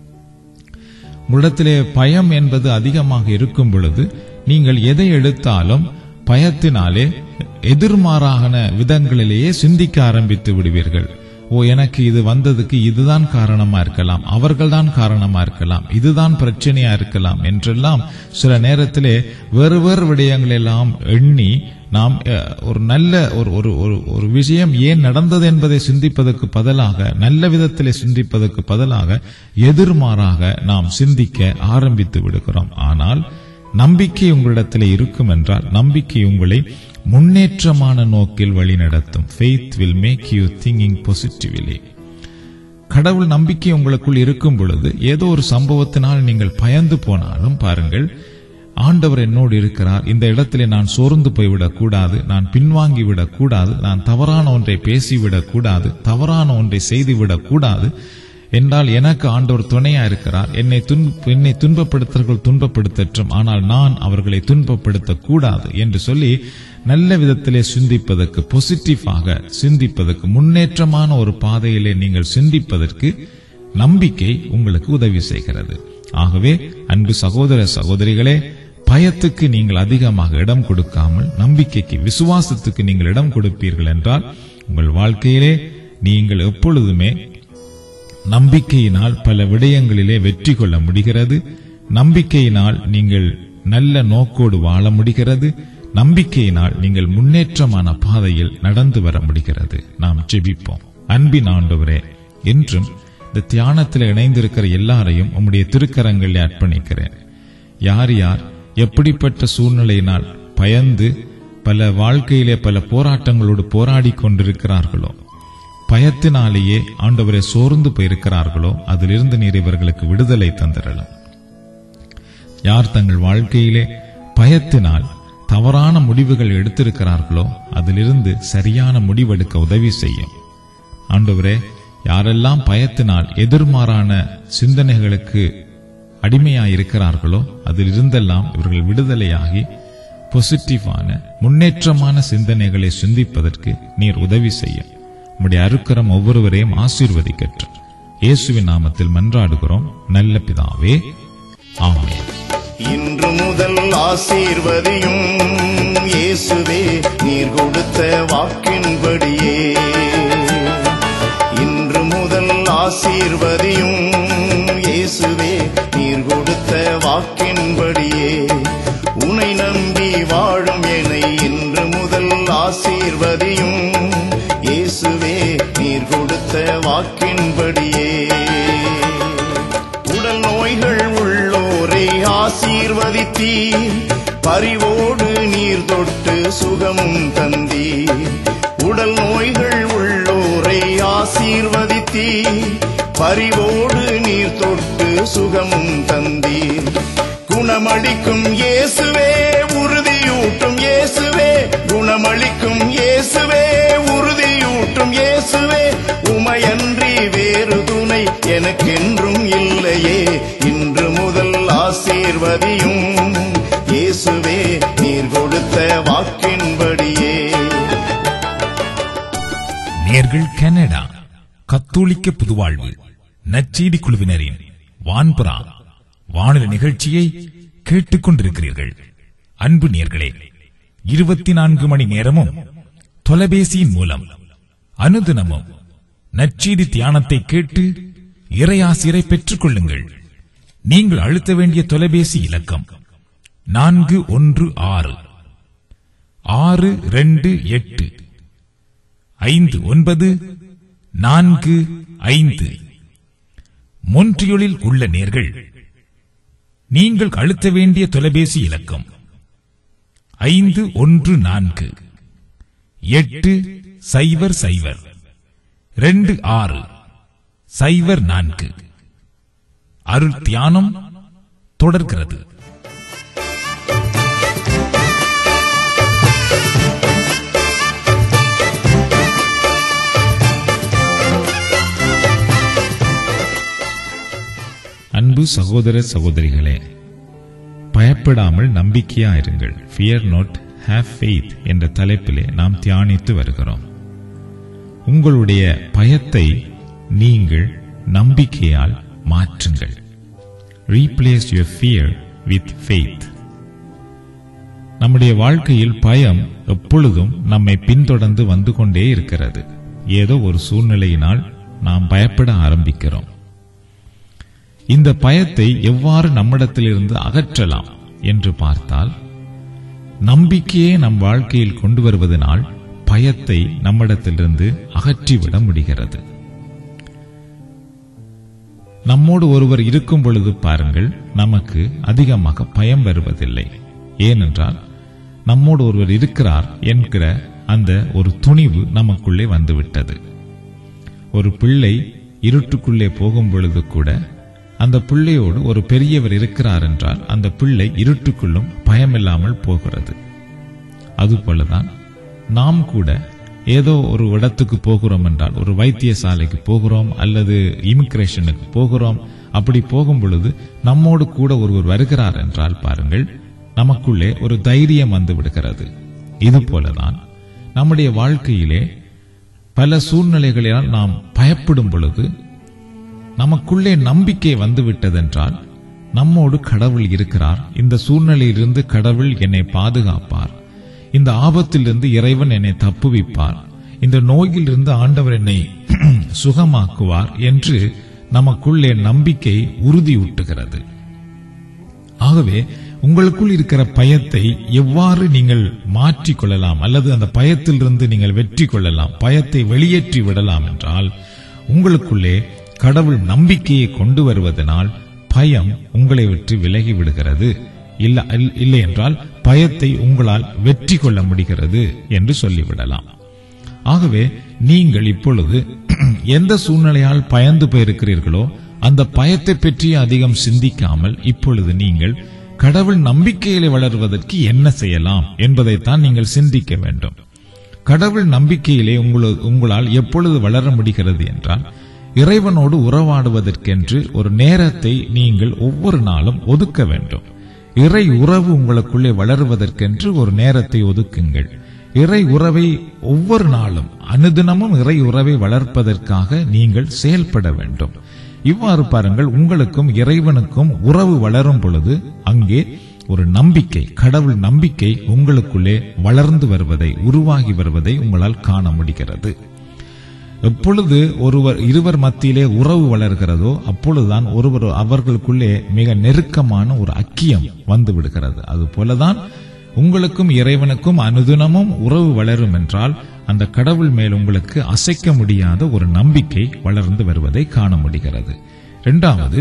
உங்களிடத்திலே பயம் என்பது அதிகமாக இருக்கும் பொழுது நீங்கள் எதை எடுத்தாலும் பயத்தினாலே எதிர்மாறான விதங்களிலேயே சிந்திக்க ஆரம்பித்து விடுவீர்கள் ஓ எனக்கு இது வந்ததுக்கு இதுதான் காரணமா இருக்கலாம் அவர்கள்தான் காரணமா இருக்கலாம் இதுதான் பிரச்சனையா இருக்கலாம் என்றெல்லாம் சில நேரத்திலே வேறு வேறு விடயங்கள் எல்லாம் எண்ணி நாம் அஹ், ஒரு நல்ல ஒரு ஒரு ஒரு ஒரு விஷயம் ஏன் நடந்தது என்பதை சிந்திப்பதற்கு பதிலாக நல்ல விதத்திலே சிந்திப்பதற்கு பதிலாக எதிர்மாறாக நாம் சிந்திக்க ஆரம்பித்து விடுகிறோம் ஆனால் நம்பிக்கை உங்களிடத்தில் இருக்கும் என்றால் நம்பிக்கை உங்களை முன்னேற்றமான நோக்கில் வழிநடத்தும் faith will make you thinking positively கடவுள் நம்பிக்கை உங்களுக்குள் இருக்கும் பொழுது ஏதோ ஒரு சம்பவத்தினால் நீங்கள் பயந்து போனாலும் பாருங்கள் ஆண்டவர் என்னோடு இருக்கிறார் இந்த இடத்திலே நான் சோர்ந்து போய்விடக் கூடாது நான் பின்வாங்கி விடக் கூடாது நான் தவறான ஒன்றை பேசிவிடக் கூடாது தவறான ஒன்றை செய்துவிடக் கூடாது என்றால் எனக்கு ஆண்டவர் துணையா இருக்கிறார் என்னை துன் என்னை துன்பப்படுத்தர்கள் துன்பப்படுத்தற்றும் ஆனால் நான் அவர்களை துன்பப்படுத்த கூடாது என்று சொல்லி நல்ல விதத்திலே சிந்திப்பதற்கு பாசிட்டிவாக சிந்திப்பதற்கு முன்னேற்றமான ஒரு பாதையிலே நீங்கள் சிந்திப்பதற்கு நம்பிக்கை உங்களுக்கு உதவி செய்கிறது ஆகவே அன்பு சகோதர சகோதரிகளே பயத்துக்கு நீங்கள் அதிகமாக இடம் கொடுக்காமல் நம்பிக்கைக்கு விசுவாசத்துக்கு நீங்கள் இடம் கொடுப்பீர்கள் என்றால் உங்கள் வாழ்க்கையிலே நீங்கள் எப்பொழுதுமே நம்பிக்கையினால் பல விடயங்களிலே வெற்றி கொள்ள முடிகிறது நம்பிக்கையினால் நீங்கள் நல்ல நோக்கோடு வாழ முடிகிறது நம்பிக்கையினால் நீங்கள் முன்னேற்றமான பாதையில் நடந்து வர முடிகிறது நாம் ஜெபிப்போம் அன்பின் ஆண்டவரே என்றும் இந்த தியானத்தில் இணைந்திருக்கிற எல்லாரையும் உம்முடைய திருக்கரங்களில் அர்ப்பணிக்கிறேன் யார் யார் எப்படிப்பட்ட சூழ்நிலையினால் பயந்து பல வாழ்க்கையிலே பல போராட்டங்களோடு போராடி கொண்டிருக்கிறார்களோ பயத்தினாலேயே ஆண்டவரை சோர்ந்து போயிருக்கிறார்களோ அதிலிருந்து நீர் இவர்களுக்கு விடுதலை தந்திரலாம் யார் தங்கள் வாழ்க்கையிலே பயத்தினால் தவறான முடிவுகள் எடுத்திருக்கிறார்களோ அதிலிருந்து சரியான முடிவெடுக்க உதவி செய்யும் ஆண்டவரே யாரெல்லாம் பயத்தினால் எதிர்மாறான சிந்தனைகளுக்கு அடிமையாயிருக்கிறார்களோ அதிலிருந்தெல்லாம் இவர்கள் விடுதலையாகி பாசிட்டிவான முன்னேற்றமான சிந்தனைகளை சிந்திப்பதற்கு நீர் உதவி செய்யும் உம்முடைய அருக்கரம் ஒவ்வொருவரையும் ஆசீர்வதிக்கட்டும் இயேசுவின் நாமத்தில் மன்றாடுகிறோம் நல்ல பிதாவே ஆமென் இன்று முதல் ஆசீர்வதியும் இயேசுவே நீர் கொடுத்த வாக்கின்படியே இன்று முதல் ஆசீர்வதியும் இயேசுவே நீர் கொடுத்த வாக்கின்படியே உனை நம்பி வாழும் என்னை இன்று முதல் ஆசீர்வதியும் இயேசுவே நீர் கொடுத்த வாக்கின்படியே உடல் நோய்கள் உள்ளோரை ஆசீர்வதித்தீர் பரிவோடு நீர் தொட்டு சுகமும் தந்தீர் உடல் நோய்கள் உள்ளோரை ஆசீர்வதித்தீர் பரிவோடு நீர் தொட்டு சுகமும் தந்தீர் குணமளிக்கும் இயேசுவே உறுதியூட்டும் இயேசுவே குணமளிக்கும் இயேசுவே உறுதியூட்டும் இயேசுவே உமையன்றி வேறு துணை எனக்கென்றும் இல்லையே இன்று முதல் ஆசீர்வதியும் இயேசுவே நீர் கொடுத்த வாக்கின்படியே நேர்கள் கனடா கத்தோலிக்க புதுவாழ்வு நச்செய்தி குழுவினரின் வான்புறா வானொலி நிகழ்ச்சியை கேட்டுக் கொண்டிருக்கிறீர்கள் அன்பு நேர்களே இருபத்தி நான்கு மணி நேரமும் தொலைபேசியின் மூலம் அனுதினமும் நற்செய்தி தியானத்தை கேட்டு இறையாசிரை பெற்றுக் கொள்ளுங்கள் நீங்கள் அழுத்த வேண்டிய தொலைபேசி இலக்கம் நான்கு ஒன்று ஆறு ஆறு ரெண்டு எட்டு ஐந்து ஒன்பது நான்கு ஐந்து மொன்றியொலில் உள்ள நேர்கள் நீங்கள் அழுத்த வேண்டிய தொலைபேசி இலக்கம் ஐந்து ஒன்று நான்கு எட்டு சைபர் சைபர் ரெண்டு ஆறு சைபர் நான்கு அருள் தியானம் தொடர்கிறது அன்பு சகோதர சகோதரிகளே பயப்படாமல் நம்பிக்கையா இருங்கள் ஃபியர் நாட் ஹேவ் ஃபெய்த் என்ற தலைப்பிலே நாம் தியானித்து வருகிறோம் உங்களுடைய பயத்தை நீங்கள் நம்பிக்கையால் மாற்றுங்கள் replace your fear with faith நம்முடைய வாழ்க்கையில் பயம் எப்பொழுதும் நம்மை பின்தொடர்ந்து வந்து கொண்டே இருக்கிறது ஏதோ ஒரு சூழ்நிலையினால் நாம் பயப்பட ஆரம்பிக்கிறோம் இந்த பயத்தை எவ்வாறு நம்மிடத்திலிருந்து அகற்றலாம் என்று பார்த்தால் நம்பிக்கையை நம் வாழ்க்கையில் கொண்டு வருவதனால் பயத்தை நம்மிடத்திலிருந்து அகற்றிவிட முடிகிறது நம்மோடு ஒருவர் இருக்கும் பொழுது பாருங்கள் நமக்கு அதிகமாக பயம் வருவதில்லை ஏனென்றால் நம்மோடு ஒருவர் இருக்கிறார் என்கிற அந்த ஒரு துணிவு நமக்குள்ளே வந்துவிட்டது ஒரு பிள்ளை இருட்டுக்குள்ளே போகும் பொழுது கூட அந்த பிள்ளையோடு ஒரு பெரியவர் இருக்கிறார் என்றால் அந்த பிள்ளை இருட்டுக்குள்ளும் பயமில்லாமல் போகிறது அதுபோலதான் நாம் கூட ஏதோ ஒரு இடத்துக்கு போகிறோம் என்றால் ஒரு வைத்தியசாலைக்கு போகிறோம் அல்லது இமிகிரேஷனுக்கு போகிறோம் அப்படி போகும் பொழுது நம்மோடு கூட ஒருவர் வருகிறார் என்றால் பாருங்கள் நமக்குள்ளே ஒரு தைரியம் வந்து விடுகிறது இது போலதான் நம்முடைய வாழ்க்கையிலே பல சூழ்நிலைகளால் நாம் பயப்படும் பொழுது நமக்குள்ளே நம்பிக்கை வந்துவிட்டதென்றால் நம்மோடு கடவுள் இருக்கிறார் இந்த சூழ்நிலையிலிருந்து கடவுள் என்னை பாதுகாப்பார் இந்த ஆபத்திலிருந்து இறைவன் என்னை தப்புவிப்பார் இந்த நோயிலிருந்து ஆண்டவர் என்னை சுகமாக்குவார் என்று நமக்குள்ளே நம்பிக்கை உறுதியூட்டுகிறது ஆகவே உங்களுக்குள் இருக்கிற பயத்தை எவ்வாறு நீங்கள் மாற்றிக் கொள்ளலாம் அல்லது அந்த பயத்திலிருந்து நீங்கள் வெற்றி கொள்ளலாம் பயத்தை வெளியேற்றி விடலாம் என்றால் உங்களுக்குள்ளே கடவுள் நம்பிக்கையை கொண்டு வருவதனால் பயம் உங்களை விட்டு விலகி விடுகிறது இல்ல இல்- இல்லை என்றால் பயத்தை உங்களால் வெற்றி கொள்ள முடிகிறது என்று சொல்லிவிடலாம் ஆகவே நீங்கள் இப்பொழுது எந்த சூழ்நிலையால் பயந்து போயிருக்கிறீர்களோ அந்த பயத்தை பற்றி அதிகம் சிந்திக்காமல் இப்பொழுது நீங்கள் கடவுள் நம்பிக்கையிலே வளர்வதற்கு என்ன செய்யலாம் என்பதைத்தான் நீங்கள் சிந்திக்க வேண்டும் கடவுள் நம்பிக்கையிலே உங்களு- உங்களால் எப்பொழுது வளர முடிகிறது என்றால் இறைவனோடு உறவாடுவதற்கென்று ஒரு நேரத்தை நீங்கள் ஒவ்வொரு நாளும் ஒதுக்க வேண்டும் இறை உறவு உங்களுக்குள்ளே வளருவதற்கென்று ஒரு நேரத்தை ஒதுக்குங்கள் இறை உறவை ஒவ்வொரு நாளும் அனுதினமும் இறை உறவை வளர்ப்பதற்காக நீங்கள் செயல்பட வேண்டும் இவ்வாறு பாருங்கள் உங்களுக்கும் இறைவனுக்கும் உறவு வளரும் பொழுது அங்கே ஒரு நம்பிக்கை கடவுள் நம்பிக்கை உங்களுக்குள்ளே வளர்ந்து வருவதை உருவாகி வருவதை உங்களால் காண முடிகிறது எப்பொழுது ஒருவர் இருவர் மத்தியிலே உறவு வளர்கிறதோ அப்பொழுதுதான் ஒருவர் அவர்களுக்குள்ளே மிக நெருக்கமான ஒரு அக்கியம் வந்து விடுகிறது அது போலதான் உங்களுக்கும் இறைவனுக்கும் அனுதினமும் உறவு வளரும் என்றால் அந்த கடவுள் மேல் உங்களுக்கு அசைக்க முடியாத ஒரு நம்பிக்கை வளர்ந்து வருவதை காண முடிகிறது இரண்டாவது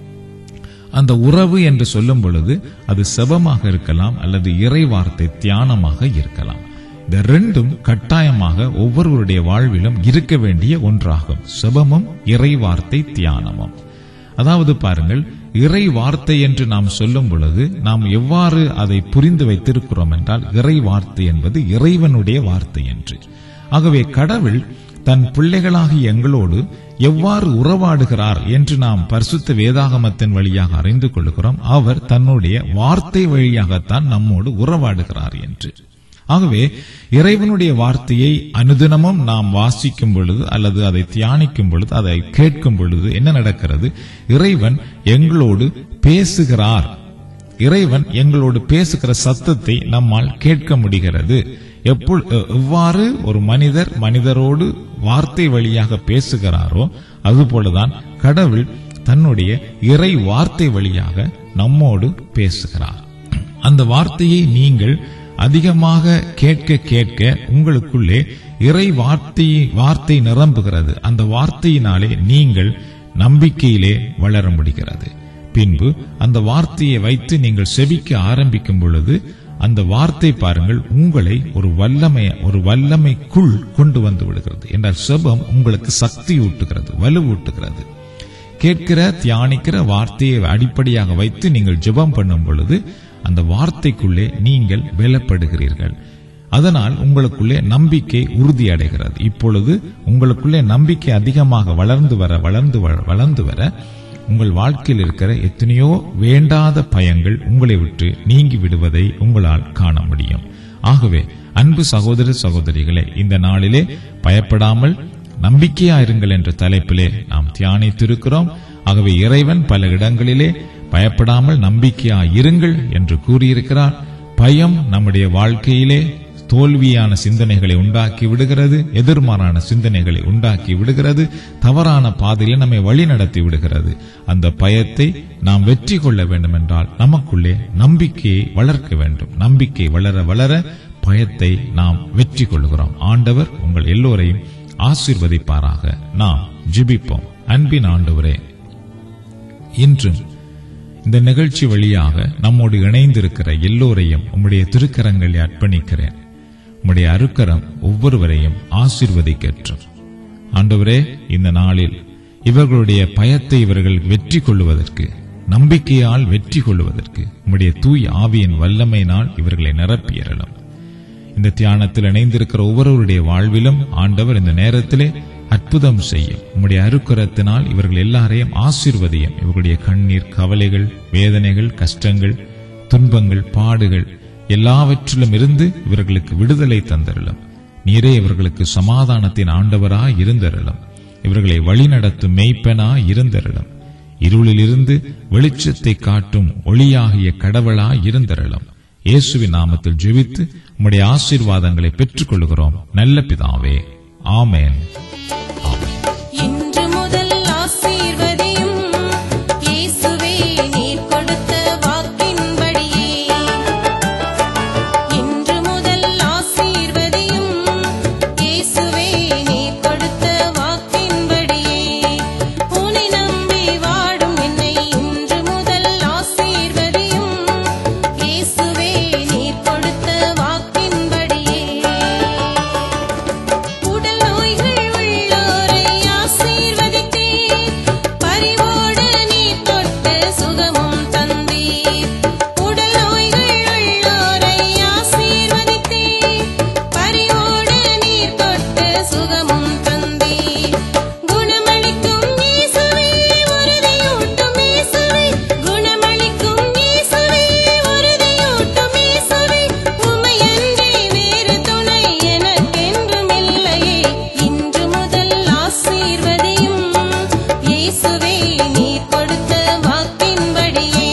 அந்த உறவு என்று சொல்லும் பொழுது அது செபமாக இருக்கலாம் அல்லது இறை வார்த்தை தியானமாக இருக்கலாம் இந்த ரெண்டும் கட்டாயமாக ஒவ்வொருவருடைய வாழ்விலும் இருக்க வேண்டிய ஒன்றாகும் செபமும் இறை வார்த்தை தியானமும் அதாவது பாருங்கள் இறை வார்த்தை என்று நாம் சொல்லும் பொழுது நாம் எவ்வாறு அதை புரிந்து வைத்திருக்கிறோம் என்றால் இறை வார்த்தை என்பது இறைவனுடைய வார்த்தை என்று ஆகவே கடவுள் தன் பிள்ளைகளாகிய எங்களோடு எவ்வாறு உறவாடுகிறார் என்று நாம் பரிசுத்த வேதாகமத்தின் வழியாக அறிந்து கொள்கிறோம் அவர் தன்னுடைய வார்த்தை வழியாகத்தான் நம்மோடு உறவாடுகிறார் என்று ஆகவே இறைவனுடைய வார்த்தையை அனுதினமும் நாம் வாசிக்கும் பொழுது அல்லது அதை தியானிக்கும் பொழுது அதை கேட்கும் பொழுது என்ன நடக்கிறது இறைவன் எங்களோடு பேசுகிறார் இறைவன் எங்களோடு பேசுகிற சத்தத்தை நம்மால் கேட்க முடிகிறது எப்பொ- எ- எவ்வாறு ஒரு மனிதர் மனிதரோடு வார்த்தை வழியாக பேசுகிறாரோ அதுபோலதான் கடவுள் தன்னுடைய இறை வார்த்தை வழியாக நம்மோடு பேசுகிறார் அந்த வார்த்தையை நீங்கள் அதிகமாக கேட்க கேட்க உங்களுக்குள்ளே இறை வார்த்தை வார்த்தை நிரம்புகிறது அந்த வார்த்தையினாலே நீங்கள் நம்பிக்கையிலே வளர முடிகிறது பின்பு அந்த வார்த்தையை வைத்து நீங்கள் செபிக்க ஆரம்பிக்கும் பொழுது அந்த வார்த்தை பாருங்கள் உங்களை ஒரு வல்லமை ஒரு வல்லமைக்குள் கொண்டு வந்து விடுகிறது என்றால் செபம் உங்களுக்கு சக்தி ஊட்டுகிறது வலுவூட்டுகிறது கேட்கிற தியானிக்கிற வார்த்தையை அடிப்படையாக வைத்து நீங்கள் ஜெபம் பண்ணும் பொழுது அந்த வார்த்தைக்குள்ளே நீங்கள் பலப்படுகிறீர்கள் அதனால் உங்களுக்குள்ளே நம்பிக்கை உறுதி அடைகிறது இப்பொழுது உங்களுக்குள்ளே நம்பிக்கை அதிகமாக வளர்ந்து வர வளர்ந்து வ- வளர்ந்து வர உங்கள் வாழ்க்கையில் இருக்கிற எத்தனையோ வேண்டாத பயங்கள் உங்களை விட்டு நீங்கி விடுவதை உங்களால் காண முடியும் ஆகவே அன்பு சகோதர சகோதரிகளே இந்த நாளிலே பயப்படாமல் நம்பிக்கையாயிருங்கள் என்ற தலைப்பிலே நாம் தியானித்திருக்கிறோம் ஆகவே இறைவன் பல இடங்களிலே பயப்படாமல் நம்பிக்கையாயிருங்கள் என்று கூறியிருக்கிறார் பயம் நம்முடைய வாழ்க்கையிலே தோல்வியான சிந்தனைகளை உண்டாக்கி விடுகிறது எதிர்மாறான சிந்தனைகளை உண்டாக்கி விடுகிறது தவறான பாதையில் நம்மை வழி நடத்தி விடுகிறது அந்த பயத்தை நாம் வெற்றி கொள்ள வேண்டும் என்றால் நமக்குள்ளே நம்பிக்கையை வளர்க்க வேண்டும் நம்பிக்கை வளர வளர பயத்தை நாம் வெற்றி கொள்கிறோம் ஆண்டவர் உங்கள் எல்லோரையும் ஆசீர்வதிப்பாராக நாம் ஜெபிப்போம் அன்பின் ஆண்டவரே இன்றும் இந்த நிகழ்ச்சி வழியாக நம்மோடு இணைந்திருக்கிற எல்லோரையும் உம்முடைய திருக்கரங்களை அர்ப்பணிக்கிறேன் உம்முடைய அருக்கரம் ஒவ்வொருவரையும் ஆசீர்வதிக்கற்றும் ஆண்டவரே இந்த நாளில் இவர்களுடைய பயத்தை இவர்கள் வெற்றி கொள்வதற்கு நம்பிக்கையால் வெற்றி கொள்வதற்கு உம்முடைய தூய் ஆவியின் வல்லமையினால் இவர்களை நிரப்பியறலும் இந்த தியானத்தில் இணைந்திருக்கிற ஒவ்வொருவருடைய வாழ்விலும் ஆண்டவர் இந்த நேரத்திலே அற்புதம் செய்யும் உம்முடைய அருக்கரத்தினால் இவர்கள் எல்லாரையும் ஆசீர்வதியும் இவர்களுடைய கண்ணீர் கவலைகள் வேதனைகள் கஷ்டங்கள் துன்பங்கள் பாடுகள் எல்லாவற்றிலும் இருந்து இவர்களுக்கு விடுதலை தந்தருளும் நீரே இவர்களுக்கு சமாதானத்தின் ஆண்டவராய் இருந்தருளும் இவர்களை வழிநடத்தும் மெய்ப்பனாய் இருந்தருளும் இருளிலிருந்து வெளிச்சத்தை காட்டும் ஒளியாகிய கடவுளாய் இருந்தருளும் இயேசுவின் நாமத்தில் ஜெபித்து உம்முடைய ஆசீர்வாதங்களை பெற்றுக் கொள்கிறோம் நல்ல பிதாவே ஆமென் இன்று முதல் ஆசீர்வதியும் இயேசுவே நீர் கொடுத்த வாக்கின்படியே இன்று முதல் ஆசீர்வதியும் இயேசுவே நீர் கொடுத்த வாக்கின்படியே உன்னை நம்பி வாடும் என்னை இன்று முதல் ஆசீர்வதியும் இயேசுவே நீர் கொடுத்த வாக்கின்படியே உடல் நோய்கள் உள்ளோரை ஆசீர்வதித்தீர் பரிவோடு நீர் தொட்டு சுகமும் தந்தீர் உடல் நோய்கள் உள்ளோரை ஆசீர்வதித்தீர் பரிவோடு நீர் தொட்டு சுகமும் தந்தீர் குணமளிக்கும் இயேசுவே உறுதியூட்டும் இயேசுவே குணமளிக்கும் இயேசுவே உறுதியூட்டும் இயேசுவே உமையன்றி வேறு துணை எனக்கென்றும் இல்லையே இன்று முதல் ஆசீர்வதியும் இயேசுவே நீர் கொடுத்த வாக்கின்படியே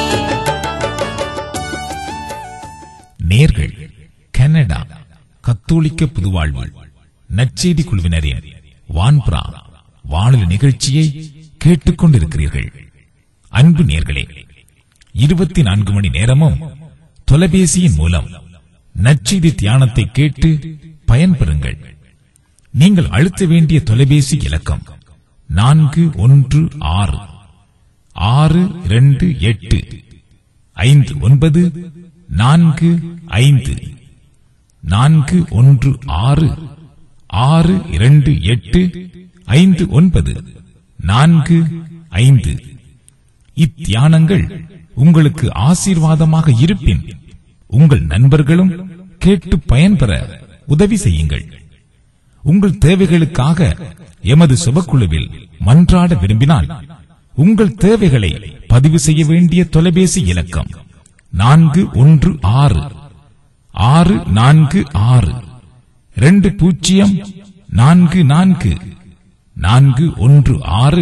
நேர்கள் கனடா கத்தோலிக்க புதுவாழ்வு நற்செய்தி குழுவினரின் வான்புரா வானொலி நிகழ்ச்சியை கேட்டுக்கொண்டிருக்கிறீர்கள் அன்பு நேர்களே இருபத்தி நான்கு மணி நேரமும் தொலைபேசியின் மூலம் நற்செய்தி தியானத்தை கேட்டு பயன்பெறுங்கள் நீங்கள் அழுத்த வேண்டிய தொலைபேசி இலக்கம் நான்கு ஒன்று ஆறு ஆறு இரண்டு எட்டு ஐந்து ஒன்பது நான்கு ஐந்து நான்கு ஒன்று ஆறு ஆறு இரண்டு எட்டு ஐந்து ஒன்பது நான்கு ஐந்து இத்தியானங்கள் உங்களுக்கு ஆசீர்வாதமாக இருப்பின் உங்கள் நண்பர்களும் கேட்டு பயன்பெற உதவி செய்யுங்கள் உங்கள் தேவைகளுக்காக எமது சுபக்குழுவில் மன்றாட விரும்பினால் உங்கள் தேவைகளை பதிவு செய்ய வேண்டிய தொலைபேசி இலக்கம் நான்கு ஒன்று ஆறு ஆறு நான்கு ஆறு ரெண்டு பூஜ்ஜியம் நான்கு நான்கு நான்கு ஒன்று ஆறு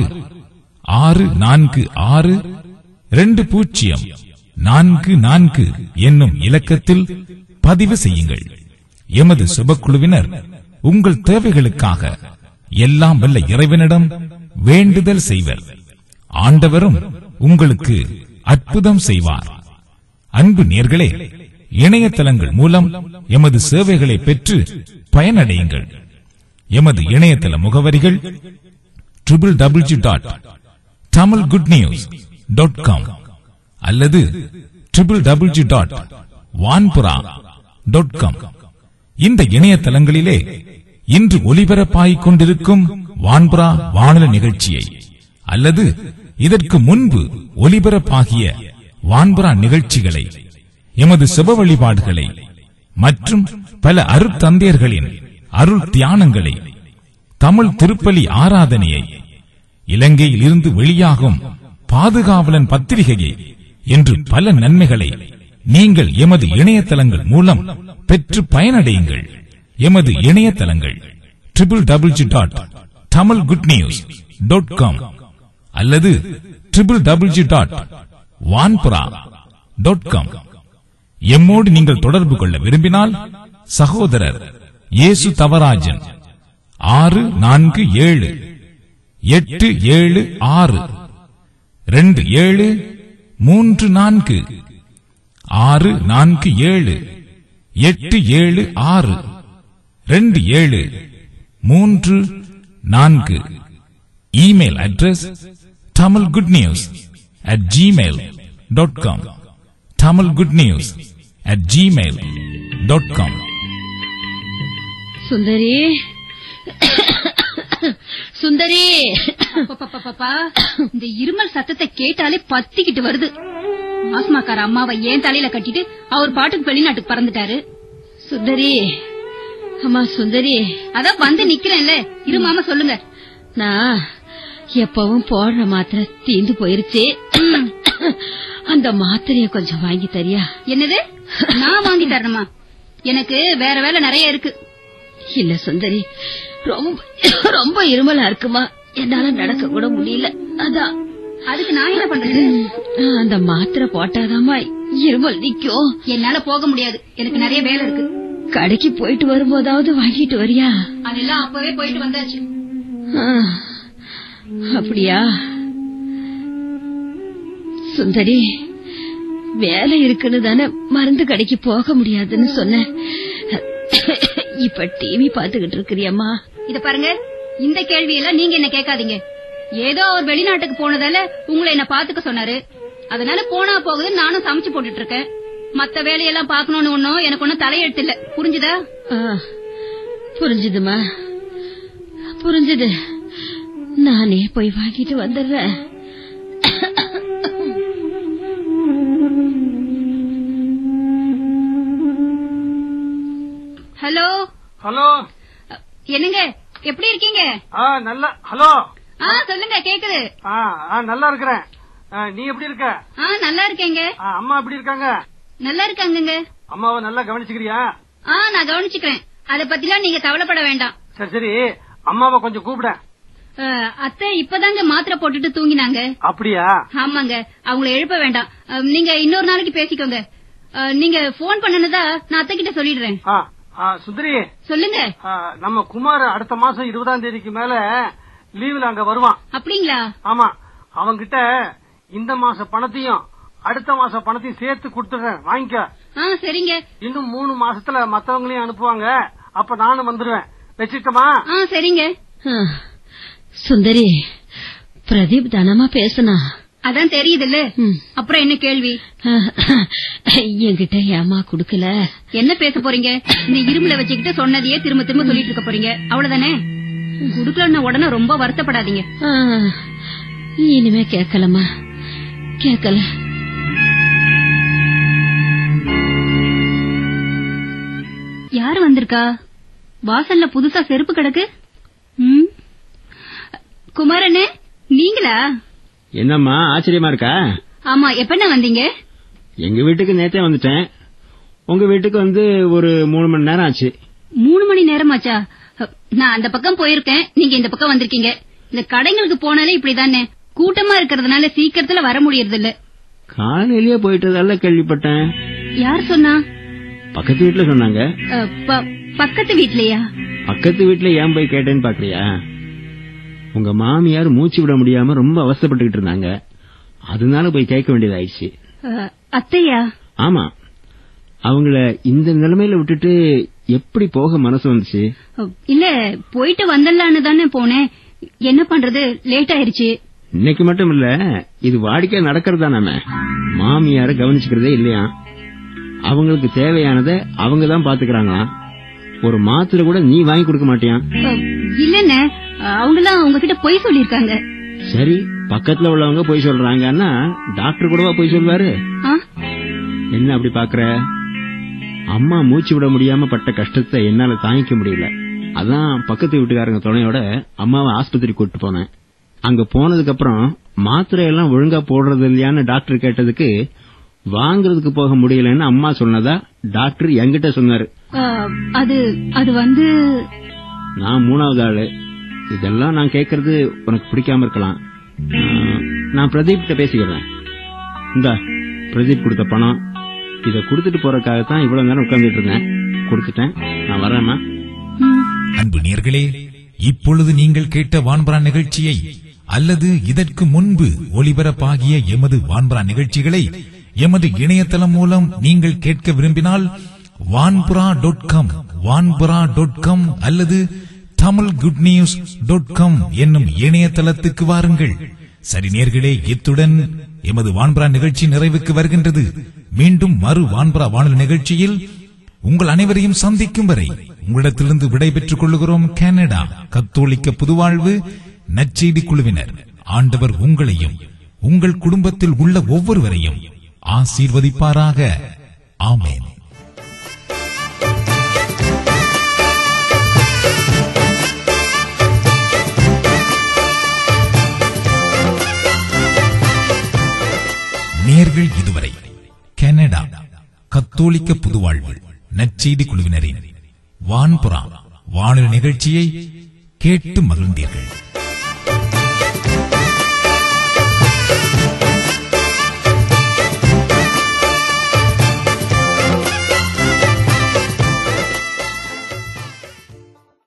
ஆறு நான்கு ஆறு ரெண்டு பூஜ்ஜியம் நான்கு நான்கு என்னும் இலக்கத்தில் பதிவு செய்யுங்கள் எமது சுபக்குழுவினர் உங்கள் தேவைகளுக்காக எல்லாம் வல்ல இறைவனிடம் வேண்டுதல் செய்வர் ஆண்டவரும் உங்களுக்கு அற்புதம் செய்வார் அன்பு நேர்களே இணையதளங்கள் மூலம் எமது சேவைகளை பெற்று பயனடையுங்கள் எமது இணையதள முகவரிகள் triple W dot Tamil good news dot com அல்லது triple W dot Vanpura dot com இந்த இணையதளங்களிலே இன்று ஒலிபரப்பாகிக் கொண்டிருக்கும் வான்புரா வானொலி நிகழ்ச்சியை அல்லது இதற்கு முன்பு ஒலிபரப்பாகிய வான்புரா நிகழ்ச்சிகளை எமது சுப வழிபாடுகளை மற்றும் பல அருட்தந்தையர்களின் அருள் தியானங்களை தமிழ் திருப்பலி ஆராதனையை இலங்கையில் இருந்து வெளியாகும் பாதுகாவலன் பத்திரிகையை என்று பல நன்மைகளை நீங்கள் எமது இணையதளங்கள் மூலம் பெற்று பயனடையுங்கள் எமது இணையதளங்கள் triple W dot Tamil good news dot com அல்லது triple W dot Vanpura dot com எம்மோடு நீங்கள் தொடர்பு கொள்ள விரும்பினால் சகோதரர் இயேசு தவராஜன் ஆறு நான்கு ஏழு எட்டு ஏழு ஆறு ரெண்டு ஏழு மூன்று நான்கு ஆறு நான்கு ஏழு எட்டு ஏழு ஆறு ரெண்டு ஏழு மூன்று நான்கு email address Tamil good news at Gmail dot com Tamil good news at Gmail dot com சுந்தரி சுந்தரி பாப்பா இந்த இருமல் சத்தத்தை கேட்டாலே பத்திக்கிட்டு வருது மாஸ்மாக்கார அம்மாவை ஏன் தலையில கட்டிட்டு அவர் பாட்டுக்கு வெளிநாட்டுக்கு பறந்துட்டாரு சுந்தரி அம்மா சுந்தரி அதான் வந்து நிக்கிறேன்ல இரு மாமா சொல்லுங்க நான் எப்பவும் போடுற மாத்திரை தீந்து போயிருச்சு அந்த மாத்திரைய கொஞ்சம் வாங்கி தரியா என்னது நான் வாங்கி தரணுமா எனக்கு வேற வேலை நிறைய இருக்கு இல்ல சுந்தரி ரொம்ப ரொம்ப இருமலா இருக்குமா என்னால நடக்க கூட முடியல அதான் அதுக்கு நான் என்ன பண்றது அந்த மாத்திரை போட்டாதாம்மா இருமல் நிக்கும் என்னால போக முடியாது எனக்கு நிறைய வேலை இருக்கு கடைக்கு போயிட்டு வரும்போதாவது வாங்கிட்டு வரியா அதெல்லாம் அப்பவே போயிட்டு வந்தாச்சு ஆ, அப்படியா சுந்தரி வேலை இருக்குன்னு தானே மருந்து கடைக்கு போக முடியாதுன்னு சொன்னேன் இப்ப டிவி பாத்துக்கிட்டு இருக்கிறியம்மா இத பாருங்க இந்த கேள்வி எல்லாம் நீங்க என்ன கேட்காதீங்க ஏதோ அவர் வெளிநாட்டுக்கு போனதால உங்களை என்ன பாத்துக்க சொன்னாரு அதனால போனா போகுது நானும் சமைச்சு போட்டுட்டு இருக்கேன் மத்த வேலையெல்லாம் பாக்கணும்னு ஒண்ணும் எனக்கு ஒண்ணும் தலையெழுத்து இல்ல புரிஞ்சுதா ஆ, புரிஞ்சுதுமா புரிஞ்சுது நானே போய் வாங்கிட்டு வந்துடுறேன் ஹலோ ஹலோ என்னங்க எப்படி இருக்கீங்க ஆ நல்ல ஹலோ ஆ சொல்லுங்க கேக்குது ஆ ஆ நல்லா இருக்கிறேன் ஆ, நீ எப்படி இருக்க ஆ நல்லா இருக்கேங்க ஆ, அம்மா எப்படி இருக்காங்க நல்லா இருக்காங்கங்க அம்மாவை நல்லா கவனிச்சுக்கிறியா ஆ நான் கவனிச்சுக்கிறேன் அத பத்திலாம் நீங்க கவலைப்பட வேண்டாம் சரி சரி அம்மாவை கொஞ்சம் கூப்பிட ஆ, அத்தை இப்பதாங்க மாத்திரை போட்டுட்டு தூங்கினாங்க அப்படியா ஆமாங்க அவங்கள எழுப்ப வேண்டாம் ஆ, நீங்க இன்னொரு நாளைக்கு பேசிக்கோங்க ஆ, நீங்க போன் பண்ணனதா நான் அத்தை கிட்ட சொல்லிடுறேன் ஆ, ஆ, சுந்தரி சொல்லுங்க ஆ, நம்ம குமார் அடுத்த மாசம் இருபதாம் தேதிக்கு மேல லீவுல அங்க வருவான் அப்படிங்களா ஆமா அவன்கிட்ட இந்த மாச பணத்தையும் அடுத்த மாச பணத்தையும் சேர்த்து கொடுத்துடுறேன் வாங்கிக்க ஆ சரிங்க இன்னும் மூணு மாசத்துல மத்தவங்களையும் அனுப்புவாங்க அப்ப நானும் வந்துருவேன் வச்சுக்கமா ஆ சரிங்க ஆ, சுந்தரி பிரதீப் தானமா பேசுனா அதான் தெரியுதுல்ல ம். அப்புறம் என்ன கேள்வி என்கிட்ட ஏமா குடுக்கல என்ன பேச போறீங்க இந்த இரும்புல வச்சுக்கிட்டு சொன்னதையே திரும்ப திரும்ப சொல்லிட்டு இருக்க போறீங்க அவ்வளவுதானே குடுக்கலன்னா உடனே ரொம்ப வருத்தப்படாதீங்க ஆ, இனிமே கேட்கலம்மா கேட்கல யாரு வந்திருக்கா வாசல்ல புதுசா செருப்பு கிடக்கு ம்? குமாரண்ணே நீங்களா என்னம்மா ஆச்சரியமா இருக்கா ஆமா எப்பண்ண வந்தீங்க எங்க வீட்டுக்கு நேத்தே வந்துட்டேன் உங்க வீட்டுக்கு வந்து ஒரு மூணு மணி நேரம் ஆச்சு மூணு மணி நேரமாச்சா நான் அந்த பக்கம் போயிருக்கேன் நீங்க இந்த பக்கம் வந்திருக்கீங்க இந்த கடைங்களுக்கு போனாலே இப்படிதானே கூட்டமா இருக்கிறதுனால சீக்கிரத்துல வர முடியறது இல்ல காலையிலேயே போயிட்டதால கேள்விப்பட்டேன் யார் சொன்னா பக்கத்து வீட்டுல சொன்னாங்க அ, ப- பக்கத்து வீட்லயா பக்கத்து வீட்டுல ஏன் போய் கேட்டேன்னு பாக்குறியா உங்க மாமியார் மூச்சு விட முடியாம ரொம்ப அவஸ்தைப்பட்டுக்கிட்டு இருந்தாங்க அதனால போய் கேட்க வேண்டியதாயிடுச்சு அ, அத்தையா ஆமா அவங்கள இந்த நிலைமையில விட்டுட்டு எப்படி போக மனசு வந்துச்சு அ, இல்ல போயிட்டு வந்துடலான்னு தானே போனேன் என்ன பண்றது லேட் ஆயிருச்சு இன்னைக்கு மட்டும் இல்ல இது வாடிக்கை நடக்கிறதா நாம மாமியார கவனிச்சுக்கிறதே இல்லையா அவங்களுக்கு தேவையானத அவங்க தான் பாத்துக்கிறாங்களாம் ஒரு மாத்திரை கூட நீ வாங்கி கொடுக்க மாட்டியா அ, இல்லண்ணே அவங்களாம் உங்ககிட்ட பொய் சொல்லிருக்காங்க சரி பக்கத்துல உள்ளவங்க போய் சொல்றாங்கன்னா டாக்டர் கூடவா போய் சொல்வாரு என்ன அப்படி பாக்குற அம்மா மூச்சு விட முடியாம பட்ட கஷ்டத்தை என்னால தாங்கிக்க முடியல அதான் பக்கத்து வீட்டுக்காரங்க துணையோட அம்மாவை ஆஸ்பத்திரி கூட்டு போனேன் அங்க போனதுக்கு அப்புறம் மாத்திரை எல்லாம் ஒழுங்கா போடுறது இல்லையான்னு டாக்டர் கேட்டதுக்கு வாங்குறதுக்கு போக முடியலன்னு அம்மா சொன்னதா டாக்டர் என்கிட்ட சொன்னாரு அ, அது அது வந்து நான் மூணாவது ஆளு இதெல்லாம் நான் கேக்குறது உனக்கு பிடிக்காம இருக்கலாம் ஆஹ், நான் பிரதீப் கிட்ட பேசிக்கிறேன் இந்தா பிரதீப் கொடுத்த பணம் இத கொடுத்துட்டு போறதுக்காகத்தான் இவ்வளவு நேரம் உட்கார்ந்துட்டு இருந்தேன் கொடுத்துட்டேன் நான் வரேம்மா அன்பு நேர்களே இப்பொழுது நீங்கள் கேட்ட வான்பரா நிகழ்ச்சியை அல்லது இதற்கு முன்பு ஒளிபரப்பாகிய எமது வான்பரா நிகழ்ச்சிகளை எமது இணையதளம் மூலம் நீங்கள் கேட்க விரும்பினால் Vanpura dot com Vanpura dot com அல்லது Tamil good news dot com என்னும் இணையதளத்துக்கு வாருங்கள் சரி நேர்களே இத்துடன் எமது வான்பரா நிகழ்ச்சி நிறைவுக்கு வருகின்றது மீண்டும் மறு வான்பரா வானொலி நிகழ்ச்சியில் உங்கள் அனைவரையும் சந்திக்கும் வரை உங்களிடத்திலிருந்து விடைபெற்றுக் கொள்கிறோம் கனடா கத்தோலிக்க புதுவாழ்வு நற்செய்தி குழுவினர் ஆண்டவர் உங்களையும் உங்கள் குடும்பத்தில் உள்ள ஒவ்வொருவரையும் ஆசீர்வதிப்பாராக ஆமேன் நேயர்கள் இதுவரை கனடா கத்தோலிக்க புதுவாழ்வு நற்செய்தி குழுவினரின் வான்புறா வானொலி நிகழ்ச்சியை கேட்டு மகிழ்ந்தீர்கள்